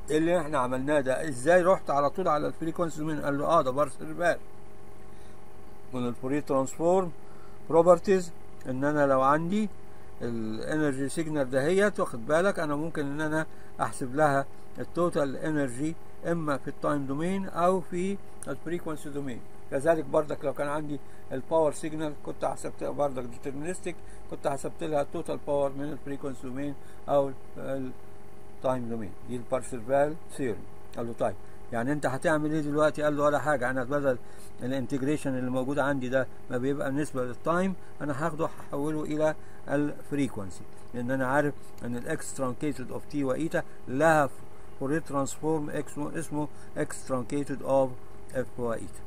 ايه اللي احنا عملناه ده ازاي رحت على طول على الفريكونسي دومين قال له اه ده بارس ريفال من الفوريه ترانسفورم بروبرتيز ان انا لو عندي الانرجي سيجنال دهيت واخد بالك انا ممكن ان انا احسب لها التوتال انرجي اما في التايم دومين او في الفريكونسي دومين كذلك بردك لو كان عندي الباور سيجنال كنت حسبت بردك ديترمينستيك كنت حسبت لها التوتال باور من الفريكونسي دومين او التايم دومين دي البارسيفال ثيوري قال له طيب يعني انت هتعمل ايه دلوقتي قال له ولا حاجه انا بدل الانتجريشن اللي موجود عندي ده ما بيبقى بالنسبه للتايم انا هاخده هحوله الى الفريكونسي لان انا عارف ان الاكس ترانكيتد اوف تي وايتا لها فوريه ترانسفورم اكس اسمه اكس ترانكيتد اوف اف وايتا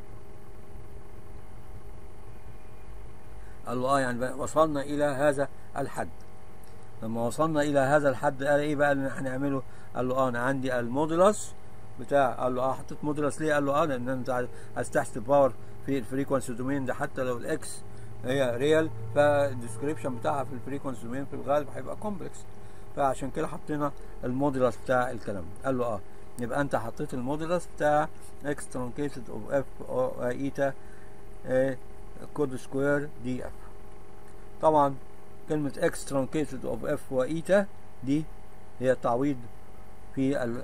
قال له اه يعني وصلنا الى هذا الحد لما وصلنا الى هذا الحد قال ايه بقى اللي هنعمله قال له اه انا عندي المودولس بتاع قال له اه حطيت مودولس ليه قال له اه لان انت عايز تحسب باور في الفريكونسي دومين ده حتى لو الاكس هي ريال فالديسكريبشن بتاعها في الفريكونسي دومين في الغالب هيبقى كومبلكس فعشان كده حطينا المودولس بتاع الكلام قال له اه يبقى انت حطيت المودولس بتاع اكس ترانكيتد اوف اف ايتا كود سكوير دي اف طبعا كلمة اكس ترانكيتد اوف اف وايتا دي هي التعويض في ال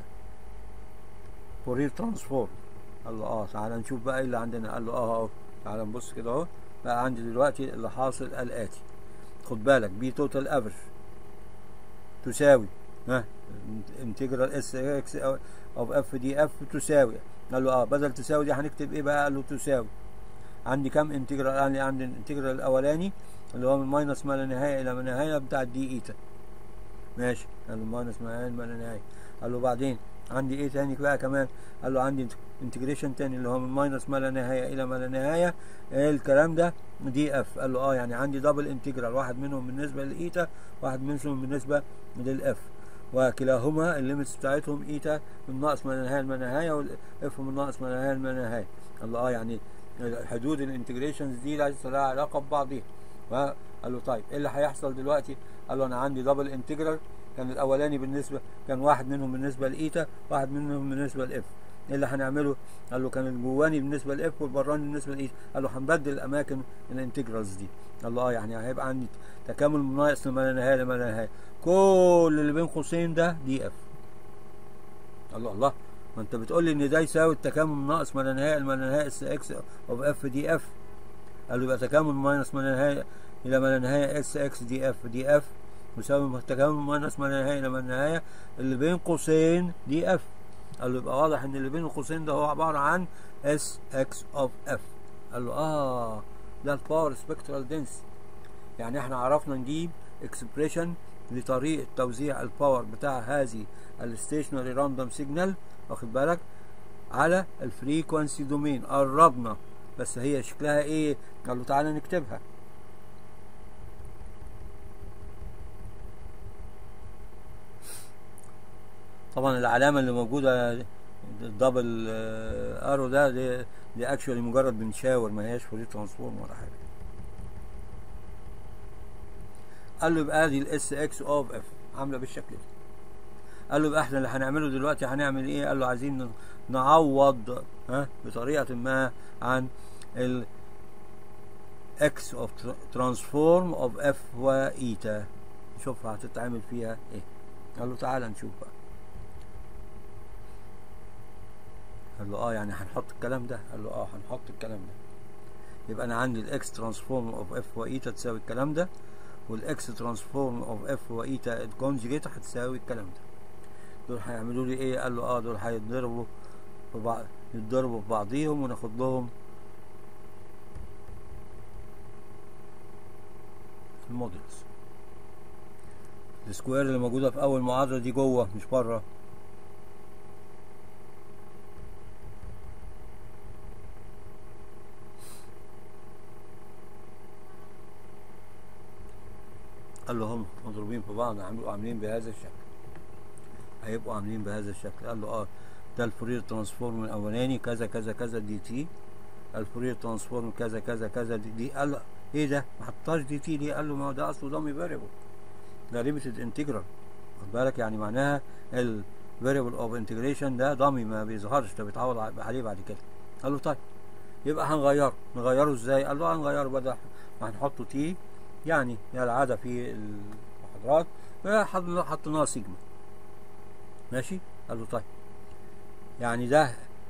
فورير ترانسفورم قال له اه تعالى نشوف بقى ايه اللي عندنا قال له اه اهو تعالى نبص كده اهو بقى عندي دلوقتي اللي حاصل الاتي خد بالك بي توتال افريج تساوي ها انتجرال اس اكس اوف اف دي اف تساوي قال له اه بدل تساوي دي هنكتب ايه بقى قال له تساوي عندي كام انتجرال عندي عندي الانتجرال الاولاني اللي هو من ماينس ما لا نهايه الى ما لا نهايه بتاع الدي ايتا ماشي قال له ماينس ما لا نهايه قال له بعدين عندي ايه تاني بقى كمان قال له عندي انتجريشن تاني اللي هو من ماينس ما لا نهايه الى ما لا نهايه إيه الكلام ده دي اف قال له اه يعني عندي دبل انتجرال واحد منهم بالنسبه للايتا واحد منهم بالنسبه للاف وكلاهما الليمتس بتاعتهم ايتا من ناقص ما لا نهايه لما نهايه والاف من ناقص ما لا نهايه لما نهايه قال له اه يعني حدود الانتجريشنز دي ليس لها علاقه ببعضها فقال له طيب ايه اللي هيحصل دلوقتي قال له انا عندي دبل انتجرال كان الاولاني بالنسبه كان واحد منهم بالنسبه لايتا واحد منهم بالنسبه لاف ايه اللي هنعمله قال له كان الجواني بالنسبه لاف والبراني بالنسبه لايتا قال له هنبدل الاماكن الانتجرالز دي قال له اه يعني هيبقى عندي تكامل من ناقص لما لا نهايه لما لا نهايه كل اللي بين قوسين ده دي اف قال له الله ما انت بتقول لي ان ده يساوي التكامل من ناقص ما لا نهايه لما لا نهايه اس اكس اوف اف دي اف قال له يبقى تكامل ماينس ما لا نهايه الى ما لا نهايه اس اكس دي اف دي اف يساوي تكامل ماينس ما لا نهايه الى ما لا نهايه اللي بين قوسين دي اف قال له يبقى واضح ان اللي بين القوسين ده هو عباره عن اس اكس اوف اف قال له اه ده الباور سبكترال دنسي يعني احنا عرفنا نجيب اكسبريشن لطريقه توزيع الباور بتاع هذه الستيشنري راندوم سيجنال واخد بالك على الفريكونسي دومين قربنا بس هي شكلها ايه قال له تعالى نكتبها طبعا العلامه اللي موجوده الدبل ارو ده دي, دي اكشولي مجرد بنشاور ما هياش فوري ترانسفورم ولا حاجه قال له يبقى دي الاس اكس اوف اف عامله بالشكل ده قال له يبقى احنا اللي هنعمله دلوقتي هنعمل ايه قال له عايزين نعوض ها بطريقه ما عن ال x of transform of f وايتا نشوف هتتعمل فيها ايه قال له تعالى نشوف بقى قال له اه يعني هنحط الكلام ده قال له اه هنحط الكلام ده يبقى انا عندي الاكس ترانسفورم اوف اف وايتا تساوي الكلام ده والاكس ترانسفورم اوف اف وايتا الكونجيجيت هتساوي الكلام ده دول هيعملوا لي ايه قال له اه دول هيتضربوا في بعض يتضربوا في بعضيهم وناخد لهم المودلز السكوير اللي موجوده في اول معادله دي جوه مش بره قال له هم مضروبين في بعض عاملين عاملين بهذا الشكل هيبقوا عاملين بهذا الشكل قال له اه ده الفورير ترانسفورم الاولاني كذا كذا كذا دي تي الفورير ترانسفورم كذا كذا كذا دي, دي قال له ايه ده ما حطاش دي تي ليه قال له ما هو ده اصله دامي فاريبل ده ليميتد انتجرال خد بالك يعني معناها variable of integration ده ضمي ما بيظهرش ده بيتعوض عليه بعد كده قال له طيب يبقى هنغيره نغيره ازاي قال له هنغيره بدل ما هنحطه تي يعني العادة في المحاضرات حطيناها سيجما ماشي قال له طيب يعني ده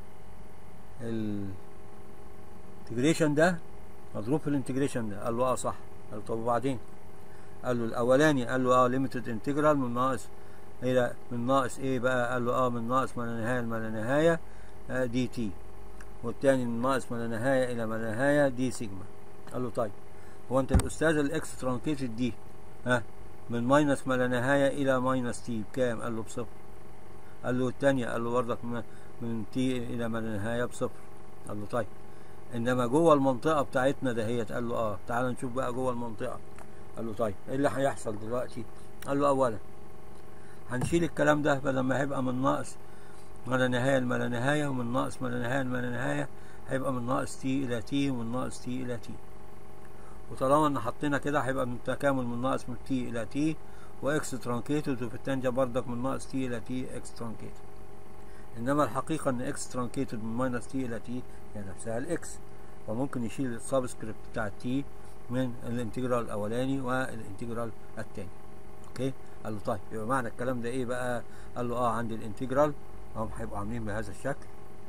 الانتجريشن ده مضروب في الانتجريشن ده قال له اه صح قال له طب وبعدين قال له الاولاني قال له اه ليميتد انتجرال من ناقص الى من ناقص ايه بقى قال له اه من ناقص ما لا نهايه لما لا نهايه آه دي تي والتاني من ناقص ما لا نهايه الى ما لا نهايه دي سيجما قال له طيب هو انت الاستاذ الاكس ترانكيتد دي ها من ماينس ما لا نهايه الى ماينس تي بكام قال له بصفر قال له التانية قال له برضك من تي الى ما لا نهايه بصفر قال له طيب انما جوه المنطقه بتاعتنا دهيت قال له اه تعال نشوف بقى جوه المنطقه قال له طيب ايه اللي هيحصل دلوقتي قال له اولا هنشيل الكلام ده بدل ما هيبقى من ناقص ما لا نهايه لما لا نهايه ومن ناقص ما لا نهايه لما لا نهايه هيبقى من ناقص تي الى تي ومن ناقص تي الى تي وطالما ان حطينا كده هيبقى من تكامل من ناقص من تي الى تي واكس ترانكيتد وفي التانجة بردك من ناقص تي الى تي اكس ترانكيتد انما الحقيقة ان اكس ترانكيتد من ماينس تي الى تي هي نفسها الاكس وممكن يشيل السبسكريبت بتاع تي من الانتجرال الاولاني والانتجرال التاني اوكي قال له طيب يبقى معنى الكلام ده ايه بقى قال له اه عندي الانتجرال هم هيبقوا عاملين بهذا الشكل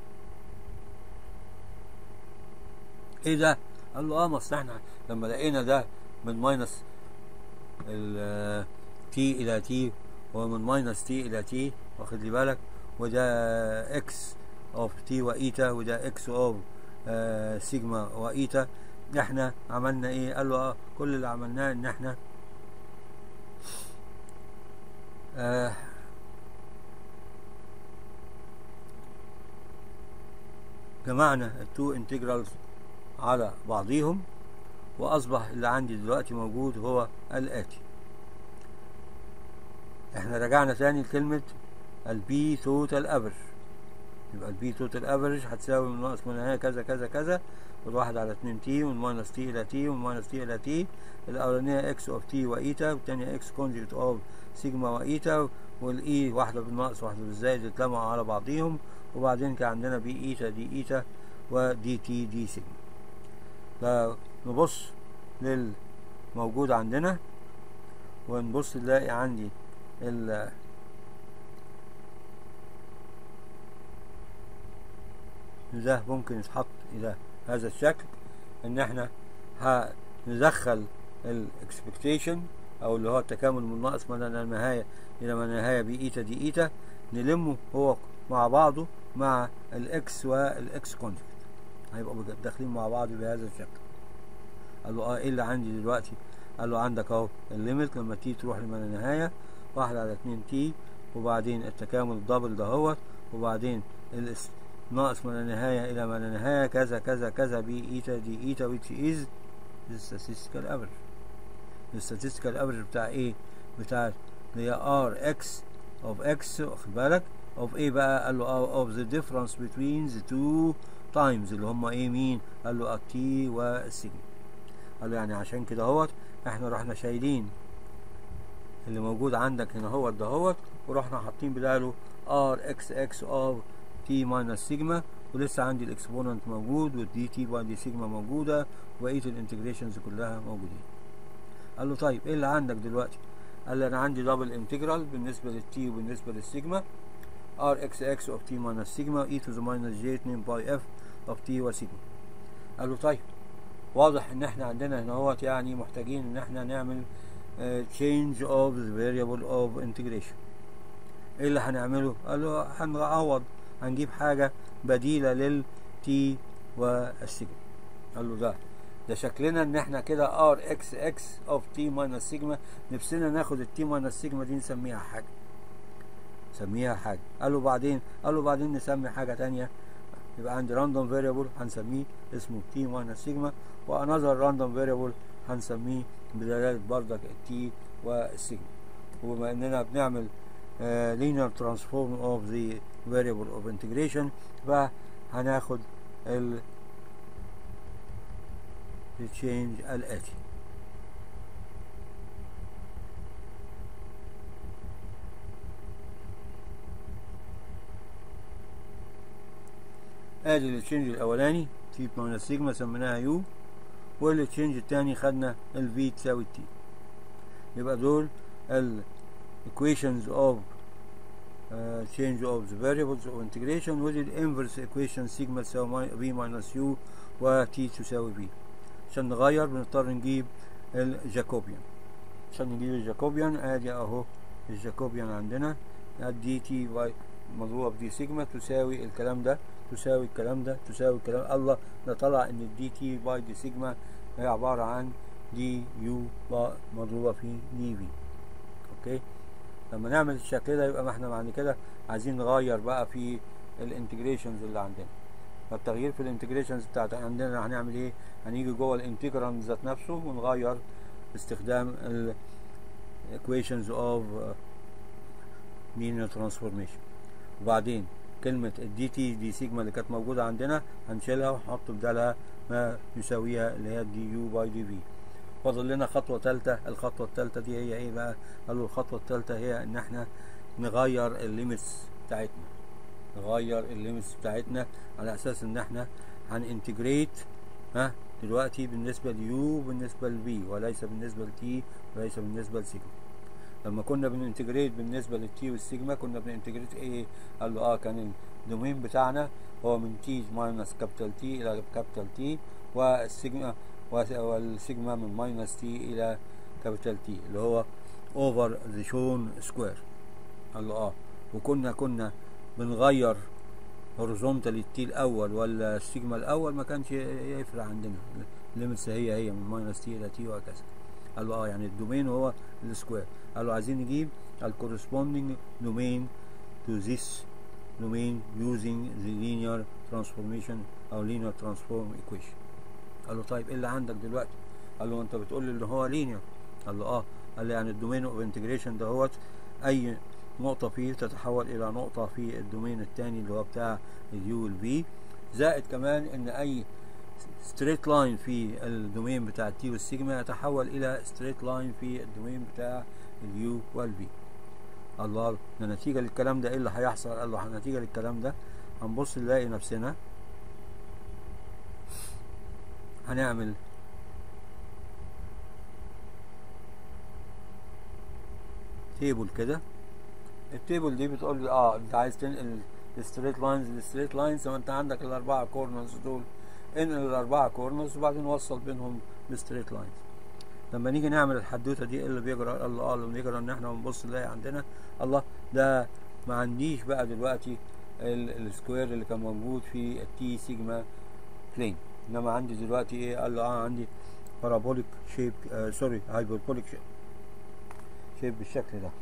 ايه ده قال له اه ما احنا لما لقينا ده من ماينس ال تي الى تي ومن ماينس تي الى تي واخد لي بالك وده اكس اوف تي وايتا وده اكس اوف آه سيجما وايتا احنا عملنا ايه قال له اه كل اللي عملناه ان احنا آه جمعنا التو انتجرالز على بعضيهم واصبح اللي عندي دلوقتي موجود هو الاتي احنا رجعنا تاني لكلمة البي توتال افريج يبقى البي توتال افريج هتساوي من ناقص من نهاية كذا كذا كذا والواحد على اتنين تي ومن ماينس تي الى تي ومن ماينس تي الى تي الاولانية اكس اوف تي وايتا والتانية اكس كونجكت اوف سيجما وايتا والاي واحدة بالناقص واحدة بالزائد اتلمعوا على بعضيهم وبعدين كان عندنا بي ايتا دي ايتا ودي تي دي سيجما فنبص للموجود عندنا ونبص نلاقي عندي ال ده ممكن يتحط الى هذا الشكل ان احنا هندخل الاكسبكتيشن او اللي هو التكامل من ناقص من النهايه الى ما النهايه بايتا دي ايتا نلمه هو مع بعضه مع الاكس والاكس كونجكت هيبقوا داخلين مع بعض بهذا الشكل قال له اه ايه اللي عندي دلوقتي قال له عندك اهو الليميت لما تي تروح لما لا نهايه واحد على اتنين تي وبعدين التكامل الدبل دهوت وبعدين ناقص ما لا نهايه الى ما لا نهايه كذا كذا كذا بي ايتا دي ايتا which is the statistical average الستاتستيكال افريج بتاع ايه بتاع اللي هي ار اكس اوف اكس واخد بالك اوف ايه بقى قال له اوف ذا ديفرنس بتوين ذا تو تايمز اللي هم ايه مين قال له التي والسيجما قال له يعني عشان كده اهوت احنا رحنا شايلين اللي موجود عندك هنا هو دهوت ورحنا حاطين بداله ار اكس اكس اوف تي ماينس سيجما ولسه عندي الاكسبوننت موجود والدي تي باي دي سيجما موجوده وبقيه الانتجريشنز كلها موجودين قال له طيب ايه اللي عندك دلوقتي قال لي انا عندي دبل انتجرال بالنسبه للتي وبالنسبه للسيجما ار اكس اكس اوف تي ماينس سيجما اي تو ذا ماينس جي 2 باي اف اوف تي وسيجما قال له طيب واضح ان احنا عندنا هنا هوت يعني محتاجين ان احنا نعمل change of the variable of integration ايه اللي هنعمله قال له هنعوض هنجيب حاجة بديلة للتي والسيجما قال له ده ده شكلنا ان احنا كده ار اكس اكس اوف تي ماينس سيجما نفسنا ناخد التي ماينس سيجما دي نسميها حاجة نسميها حاجة قال له بعدين قال له بعدين نسمي حاجة تانية يبقى عندي راندوم فاريبل هنسميه اسمه تي ماينس سيجما وانذر راندوم فاريبل هنسميه بدلالة بردك التي والسيجما وبما اننا بنعمل uh, linear transform of the variable of integration فهناخد ال change الآتي ادي التشينج الاولاني تي ماينس سيجما سميناها يو والتشينج التاني خدنا الفي تساوي تي يبقى دول ال equations of uh, change of the variables of integration with the inverse equation sigma تساوي v minus u و t تساوي v عشان نغير بنضطر نجيب الجاكوبيان عشان نجيب الجاكوبيان ادي اهو الجاكوبيان عندنا دي تي باي مضروبة بدي سيجما تساوي الكلام ده تساوي الكلام ده تساوي الكلام الله ده طلع ان الدي تي باي دي سيجما هي عبارة عن دي يو مضروبة في دي في اوكي لما نعمل الشكل ده يبقى ما احنا بعد كده عايزين نغير بقى في الانتجريشنز اللي عندنا فالتغيير في الانتجريشنز بتاعت عندنا هنعمل ايه هنيجي جوه الانتجرال ذات نفسه ونغير باستخدام ال equations of linear transformation وبعدين كلمة الدي تي دي سيجما اللي كانت موجودة عندنا هنشيلها ونحط بدالها ما يساويها اللي هي دي يو باي دي في فاضل لنا خطوة تالتة الخطوة التالتة دي هي ايه بقى قالوا الخطوة التالتة هي ان احنا نغير الليمتس بتاعتنا نغير الليمتس بتاعتنا على اساس ان احنا هننتجريت ها دلوقتي بالنسبة ليو بالنسبة لبي وليس بالنسبة لتي وليس بالنسبة لسيجما لما كنا بننتجريت بالنسبة للتي والسيجما كنا بننتجريت ايه قال له اه كان الدومين بتاعنا هو من تي ماينس كابيتال تي الى كابيتال تي والسيجما والسيجما من ماينس تي الى كابيتال تي اللي هو اوفر ذا شون سكوير قال له اه وكنا كنا بنغير هوريزونتال التي الاول ولا السيجما الاول ما كانش يفرق عندنا الليمتس هي هي من ماينس تي الى تي وهكذا قال له اه يعني الدومين هو السكوير قال له عايزين نجيب الكورسبوندينج دومين to this domain using the linear transformation او linear transform equation قال له طيب ايه اللي عندك دلوقتي قال له انت بتقول لي ان هو linear قال له اه قال لي يعني الدومين اوف انتجريشن دهوت اي نقطة فيه تتحول إلى نقطة في الدومين الثاني اللي هو بتاع اليو والفي زائد كمان إن أي ستريت لاين في الدومين بتاع التي والسيجما يتحول إلى ستريت لاين في الدومين بتاع اليو والفي الله ده نتيجة للكلام ده إيه اللي هيحصل؟ قال له نتيجة للكلام ده هنبص نلاقي نفسنا هنعمل تيبل كده التيبل دي بتقول لي اه انت عايز تنقل الستريت لاينز للستريت لاينز ما انت عندك الاربعه كورنرز دول انقل الاربعه كورنرز وبعدين وصل بينهم بستريت لاينز لما نيجي نعمل الحدوته دي ايه اللي بيجرى الله اه اللي بيجرى ان احنا بنبص نلاقي عندنا الله ده ما عنديش بقى دلوقتي السكوير اللي كان موجود في التي سيجما بلين انما عندي دلوقتي ايه قال له اه عندي بارابوليك شيب آه سوري هايبربوليك شيب شيب بالشكل ده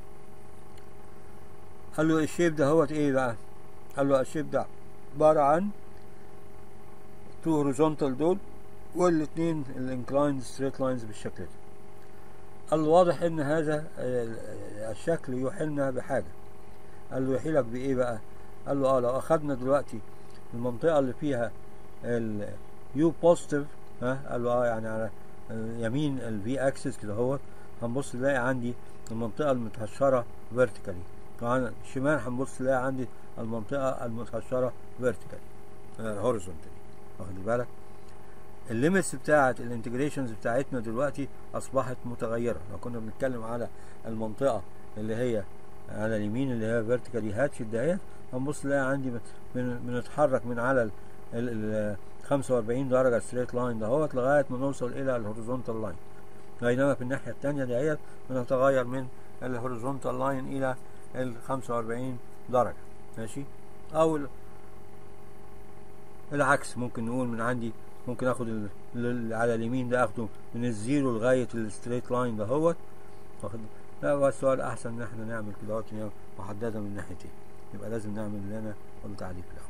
قال له الشيب ده هو ايه بقى قال له الشيب ده عبارة عن تو هوريزونتال دول والاثنين الانكلايند ستريت لاينز بالشكل ده قال له واضح ان هذا الشكل يوحلنا بحاجة قال له يحيلك بايه بقى قال له اه لو اخدنا دلوقتي المنطقة اللي فيها اليو بوزيتيف ها قال له اه يعني على يمين الفي اكسس كده هو هنبص نلاقي عندي المنطقة المتهشرة فيرتيكالي طبعا الشمال هنبص نلاقي عندي المنطقة المتهشرة فيرتيكالي هوريزونتالي واخد بالك الليمتس بتاعت الانتجريشنز بتاعتنا دلوقتي اصبحت متغيرة لو كنا بنتكلم على المنطقة اللي هي على اليمين اللي هي فيرتيكالي هاتش دهيت هنبص نلاقي عندي بنتحرك من على ال 45 درجة ستريت لاين دهوت لغاية ما نوصل إلى الهوريزونتال لاين بينما في الناحية التانية دهيت بنتغير من الهوريزونتال لاين إلى ال 45 درجة ماشي أو العكس ممكن نقول من عندي ممكن اخد ال... على اليمين ده اخده من الزيرو لغاية الستريت لاين دهوت واخد لا هو السؤال احسن ان احنا نعمل كده اهوت محددة من ناحيتين يبقى لازم نعمل اللي انا قلت عليه في الاول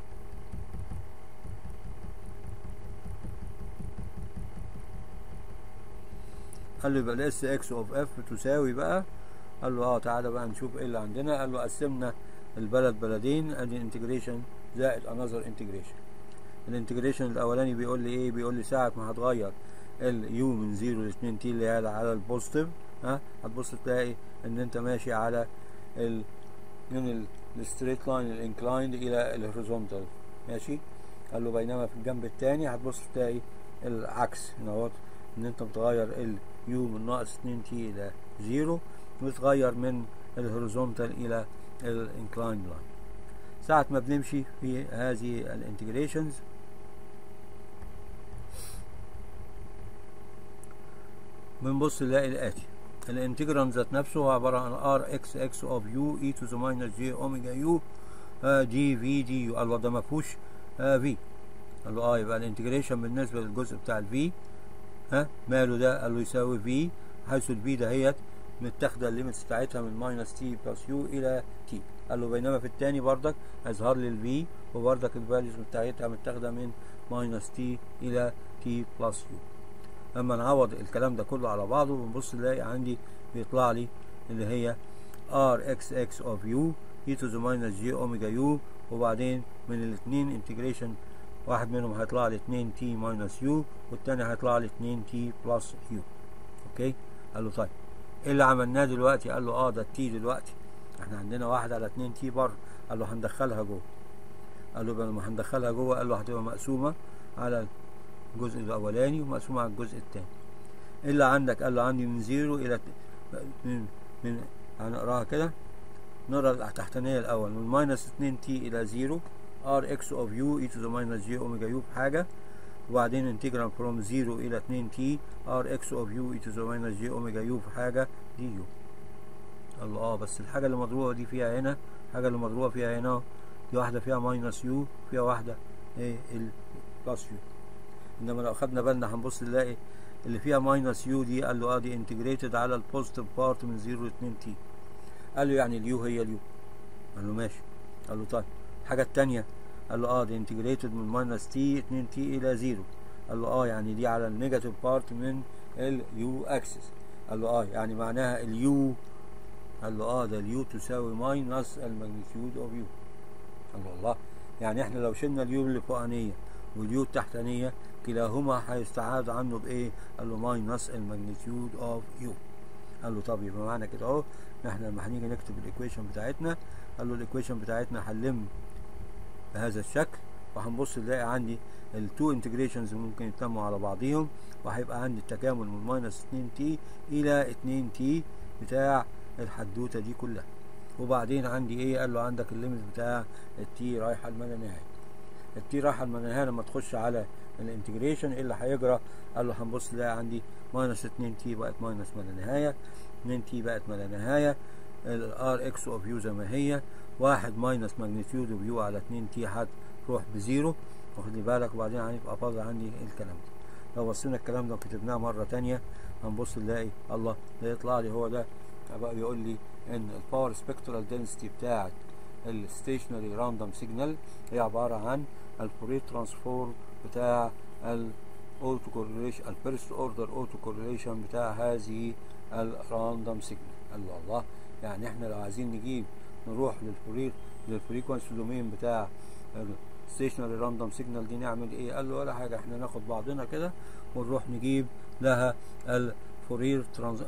قال له يبقى الاس اكس اوف اف تساوي بقى قال له اه تعالى بقى نشوف ايه اللي عندنا قال له قسمنا البلد بلدين ادي انتجريشن زائد انذر انتجريشن الانتجريشن الاولاني بيقول لي ايه بيقول لي ساعه ما هتغير اليو من 0 ل 2 تي اللي هي على البوزيتيف ها هتبص تلاقي ان انت ماشي على ال من الستريت لاين الانكلايند الى الهوريزونتال ماشي قال له بينما في الجنب التاني هتبص تلاقي العكس هنا اهوت ان انت بتغير اليو من ناقص 2 تي الى زيرو وتغير من الهوريزونتال الى الانكلاين لاين ساعة ما بنمشي في هذه الانتجريشنز بنبص نلاقي الآتي الانتجرال ذات نفسه هو عبارة عن ار اكس اكس اوف يو اي تو ذا ماينس جي اوميجا يو دي في دي يو قال له ده ما فيهوش في قال له اه يبقى الانتجريشن بالنسبة للجزء بتاع الفي ها ماله ده قال له يساوي في حيث الفي دهيت متاخده الليميتس بتاعتها من ماينس تي بلس يو الى تي قال له بينما في التاني بردك هيظهر لي الفي وبردك الفاليوز بتاعتها متاخده من ماينس تي الى تي بلس يو اما نعوض الكلام ده كله على بعضه بنبص نلاقي عندي بيطلع لي اللي هي ار اكس اكس اوف يو اي تو ذا ماينس جي اوميجا يو وبعدين من الاثنين انتجريشن واحد منهم هيطلع لي 2 تي ماينس يو والتاني هيطلع لي 2 تي بلس يو اوكي قال له طيب ايه اللي عملناه دلوقتي قال له اه ده التي دلوقتي احنا عندنا واحد على 2 تي بره قال له هندخلها جوه قال له لما هندخلها جوه قال له هتبقى مقسومه على الجزء الاولاني ومقسومه على الجزء الثاني ايه اللي عندك قال له عندي من زيرو الى من من هنقراها كده نقرا التحتانيه الاول من ماينس 2 تي الى زيرو ار اكس اوف يو اي تو ذا ماينس جي اوميجا يو بحاجه وبعدين انتجرال فروم 0 الى 2 تي ار اكس اوف يو اي تو ذا ماينس جي اوميجا يو في حاجه دي يو قال له اه بس الحاجه اللي مضروبه دي فيها هنا الحاجه اللي مضروبه فيها هنا دي واحده فيها ماينس يو فيها واحده ايه البلس يو انما لو خدنا بالنا هنبص نلاقي اللي فيها ماينس يو دي قال له اه دي انتجريتد على البوزيتيف بارت من 0 ل 2 تي قال له يعني اليو هي اليو قال له ماشي قال له طيب الحاجه الثانيه قال له اه دي انتجريتد من ماينس تي 2 تي الى 0 قال له اه يعني دي على النيجاتيف بارت من اليو اكسس قال له اه يعني معناها اليو قال له اه ده اليو تساوي ماينس الماجنتيود اوف يو قال له الله يعني احنا لو شلنا اليو اللي فوقانيه واليو التحتانيه كلاهما هيستعاد عنه بايه؟ قال له ماينس الماجنتيود اوف يو قال له طب يبقى معنى كده اهو ان احنا لما هنيجي نكتب الايكويشن بتاعتنا قال له الايكويشن بتاعتنا هنلم بهذا الشكل وهنبص نلاقي عندي التو انتجريشنز ممكن يتلموا على بعضيهم وهيبقى عندي التكامل من ماينس 2 تي الى 2 تي بتاع الحدوته دي كلها وبعدين عندي ايه قال له عندك الليميت بتاع التي رايحه لما لا نهايه التي رايحه لما لا نهايه لما تخش على الانتجريشن ايه اللي هيجرى قال له هنبص نلاقي عندي ماينس 2 تي بقت ماينس ما لا نهايه 2 تي بقت ما لا نهايه الار اكس اوف يو زي ما هي واحد ماينس ماجنتيود اوف يو على 2 تي هتروح بزيرو واخد لي بالك وبعدين هيبقى فاضل عندي الكلام ده لو بصينا الكلام ده وكتبناه مره تانية هنبص نلاقي الله ده يطلع لي هو ده بقى بيقول لي ان الباور سبيكترال دنسيتي بتاعت الستيشنري راندوم سيجنال هي عباره عن الفوريه ترانسفورم بتاع الاوتو كورليشن الفيرست اوردر اوتو كورليشن بتاع هذه الراندوم سيجنال قال له الله يعني احنا لو عايزين نجيب نروح للفورير للفريكونسي دومين بتاع الستيشنري راندوم سيجنال دي نعمل ايه قال له ولا حاجه احنا ناخد بعضنا كده ونروح نجيب لها الفورير ترانز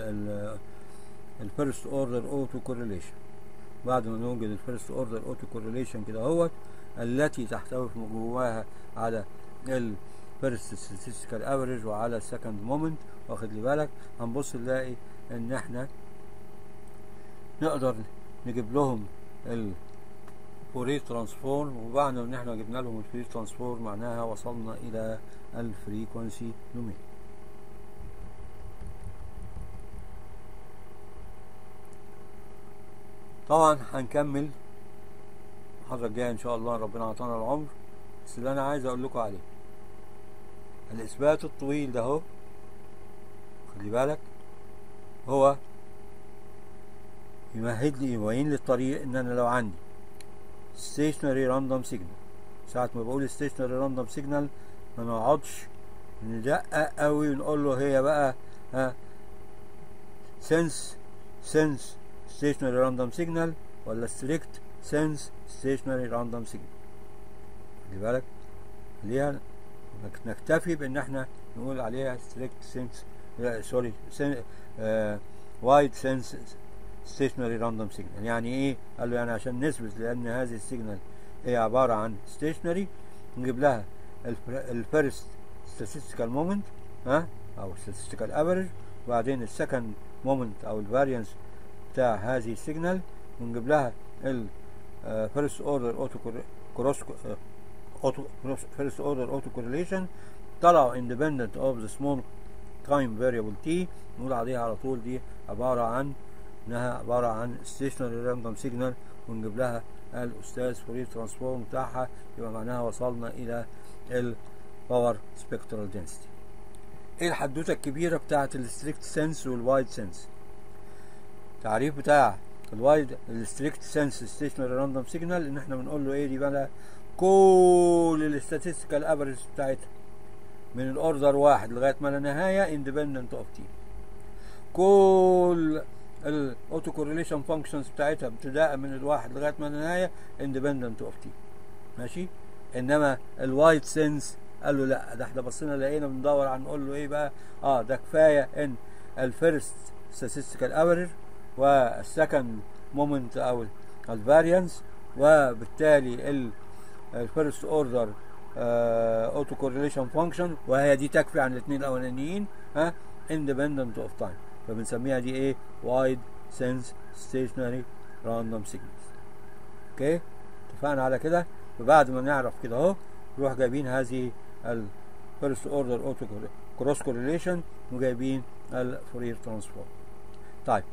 الفيرست اوردر اوتو كورليشن بعد ما نوجد الفيرست اوردر اوتو كورليشن كده اهوت التي تحتوي جواها على الفيرست statistical افريج وعلى السكند مومنت واخد لي بالك هنبص نلاقي ان احنا نقدر نجيب لهم الفوريه ترانسفورم وبعد ان احنا جبنا لهم الفوريه ترانسفورم معناها وصلنا الى الفريكونسي دومين طبعا هنكمل المحاضرة الجاية إن شاء الله ربنا عطانا العمر بس اللي أنا عايز أقول لكم عليه الإثبات الطويل ده أهو خلي بالك هو يمهد لي يبين لي الطريق إن أنا لو عندي stationary random signal ساعة ما بقول stationary random signal ما نقعدش ندقق قوي ونقول له هي بقى ها sense sense stationary random signal ولا strict sense stationary random signal خلي بالك ليها نكتفي بان احنا نقول عليها strict sense سوري wide sense stationary random signal يعني ايه قال له يعني عشان نثبت لان هذه السيجنال هي عبارة عن stationary نجيب لها الفيرست statistical moment ها او statistical average وبعدين السكند moment او الفاريانس بتاع هذه السيجنال ونجيب لها ال فيرست اوردر اوتو كروس اوتو فيرست اوردر اوتو كورليشن طلعوا independent of the small time variable t نقول عليها على طول دي عبارة عن انها عبارة عن stationary random signal ونجيب لها الاستاذ فورير ترانسفورم بتاعها يبقى معناها وصلنا الى الباور سبيكترال دنسيتي ايه الحدوته الكبيره بتاعت الستريكت سنس والوايد سنس التعريف بتاع الوايد الستريكت سنس ستيشنري راندوم سيجنال ان احنا بنقول له ايه دي بقى كل الاستاتستيكال افريج بتاعتها من الاوردر واحد لغايه ما لا نهايه اندبندنت اوف تي كل الاوتو كورليشن فانكشنز بتاعتها ابتداء من الواحد لغايه ما النهايه اندبندنت اوف تي ماشي انما الوايت سنس قال له لا ده احنا بصينا لقينا بندور عن نقول له ايه بقى اه ده كفايه ان الفيرست statistical average والسكند مومنت او الفاريانس وبالتالي الفيرست اوردر اوتو كورليشن فانكشن وهي دي تكفي عن الاثنين الاولانيين ها اندبندنت اوف تايم فبنسميها دي ايه وايد سنس ستيشنري راندوم سيجنالز اوكي اتفقنا على كده وبعد ما نعرف كده اهو نروح جايبين هذه الفيرست اوردر اوتو كروس كورليشن وجايبين الفورير ترانسفورم طيب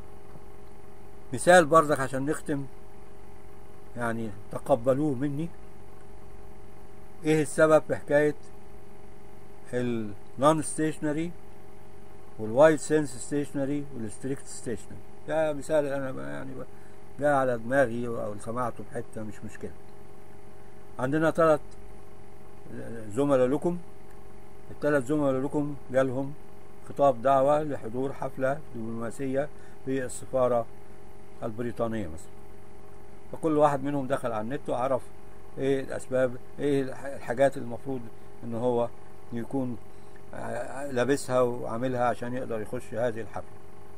مثال برضك عشان نختم يعني تقبلوه مني ايه السبب في حكايه النون ستيشنري والوايد سنس ستيشنري والستريكت ستيشنري ده مثال انا يعني جاء على دماغي او سمعته بحته مش مشكله عندنا ثلاث زملاء لكم الثلاث زملاء لكم جالهم خطاب دعوة لحضور حفلة دبلوماسية في السفارة البريطانية مثلا فكل واحد منهم دخل على النت وعرف ايه الاسباب ايه الحاجات المفروض ان هو يكون لابسها وعاملها عشان يقدر يخش هذه الحفلة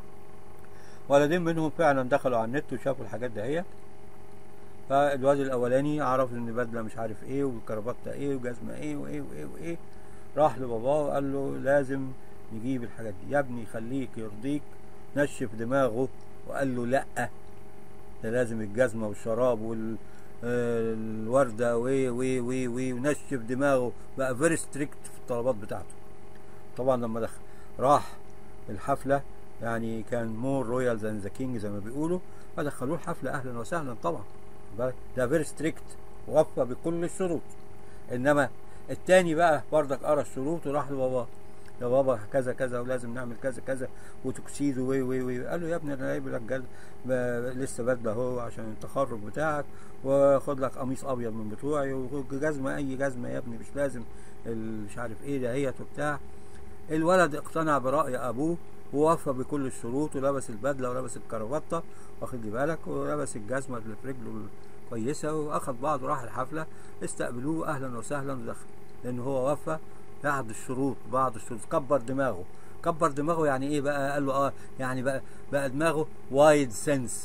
ولدين منهم فعلا دخلوا على النت وشافوا الحاجات دهيت فالواد الاولاني عرف ان بدله مش عارف ايه وكرافته ايه وجزمه ايه وايه وايه وايه راح لباباه وقال له لازم نجيب الحاجات دي يا ابني خليك يرضيك نشف دماغه وقال له لا ده لازم الجزمه والشراب وال الورده و و و و ونشف دماغه بقى فيري ستريكت في الطلبات بتاعته طبعا لما دخل راح الحفله يعني كان مور رويال ذان ذا كينج زي ما بيقولوا فدخلوه الحفله اهلا وسهلا طبعا ده فيري ستريكت وفى بكل الشروط انما التاني بقى بردك قرا الشروط وراح لبابا يا بابا كذا كذا ولازم نعمل كذا كذا وتكسيد وي وي وي قال له يا ابني انا جايب لك جد لسه بدله اهو عشان التخرج بتاعك واخد لك قميص ابيض من بتوعي وجزمه اي جزمه يا ابني مش لازم مش عارف ايه دهيت وبتاع الولد اقتنع براي ابوه ووفى بكل الشروط ولبس البدله ولبس الكرافته واخد بالك ولبس الجزمه اللي في رجله كويسه واخد بعض وراح الحفله استقبلوه اهلا وسهلا ودخل لان هو وفى بعض الشروط بعض الشروط كبر دماغه كبر دماغه يعني ايه بقى قال له اه يعني بقى بقى دماغه وايد سنس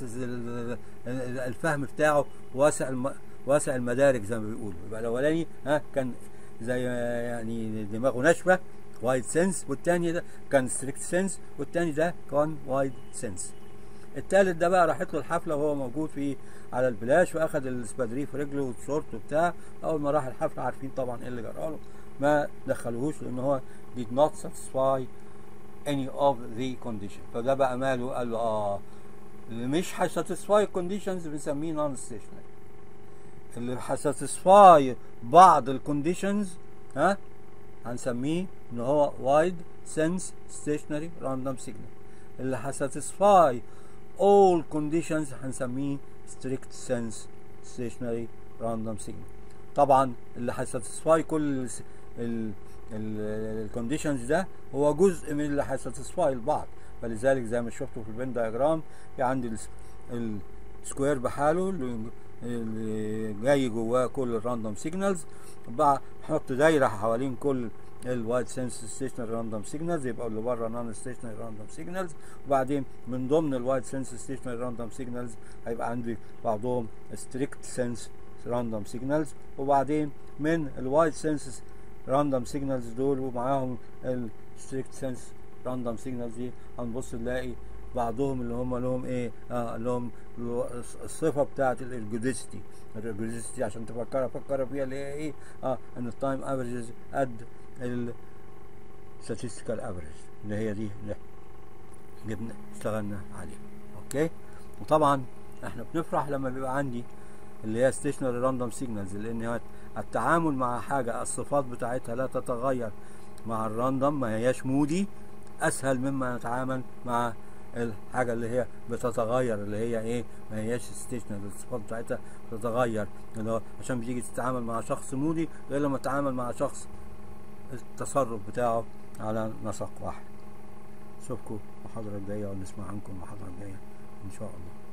الفهم بتاعه واسع الم... واسع المدارك زي ما بيقولوا يبقى الاولاني ها كان زي يعني دماغه ناشفه وايد سنس والتاني ده كان ستريكت سنس والتاني ده كان وايد سنس التالت ده بقى راحت له الحفله وهو موجود في على البلاش واخد السبادري في رجله والشورت وبتاع اول ما راح الحفله عارفين طبعا ايه اللي جرى له ما دخلوهوش لان هو did not satisfy any of the condition فده بقى ماله قال له اه اللي مش هيساتسفاي الكونديشنز بنسميه نون ستيشنري اللي هيساتسفاي بعض الكونديشنز ها هنسميه ان هو وايد سنس ستيشنري راندوم سيجنال اللي هيساتسفاي all conditions هنسميه strict sense stationary random signal طبعا اللي هيساتسفاي كل الكونديشنز ده هو جزء من اللي هيساتسفاي البعض فلذلك زي ما شفتوا في البين دايجرام في عندي السكوير بحاله اللي جاي جواه كل الراندوم سيجنالز بحط دايره حوالين كل الوايد سنس ستيشنري راندوم سيجنالز يبقى اللي بره نون ستيشنري راندوم سيجنالز وبعدين من ضمن الوايد سنس ستيشنري راندوم سيجنالز هيبقى عندي بعضهم ستريكت سنس راندوم سيجنالز وبعدين من الوايد سنسز راندوم سيجنالز دول ومعاهم الستريكت سنس راندوم سيجنالز دي هنبص نلاقي بعضهم اللي هم لهم ايه اه اللي هم الصفه بتاعت الارجوديستي الارجوديستي عشان تفكر فكر فيها اللي هي ايه اه ان التايم افريجز قد ال statistical average اللي هي دي اللي جبنا اشتغلنا عليها اوكي وطبعا احنا بنفرح لما بيبقى عندي اللي هي stationary random signals لان التعامل مع حاجه الصفات بتاعتها لا تتغير مع الراندوم ما هياش مودي اسهل مما نتعامل مع الحاجه اللي هي بتتغير اللي هي ايه ما هياش ستيشنري الصفات بتاعتها بتتغير اللي هو عشان بتيجي تتعامل مع شخص مودي غير لما تتعامل مع شخص التصرف بتاعه على نسق واحد اشوفكم المحاضره الجايه ونسمع عنكم المحاضره الجايه ان شاء الله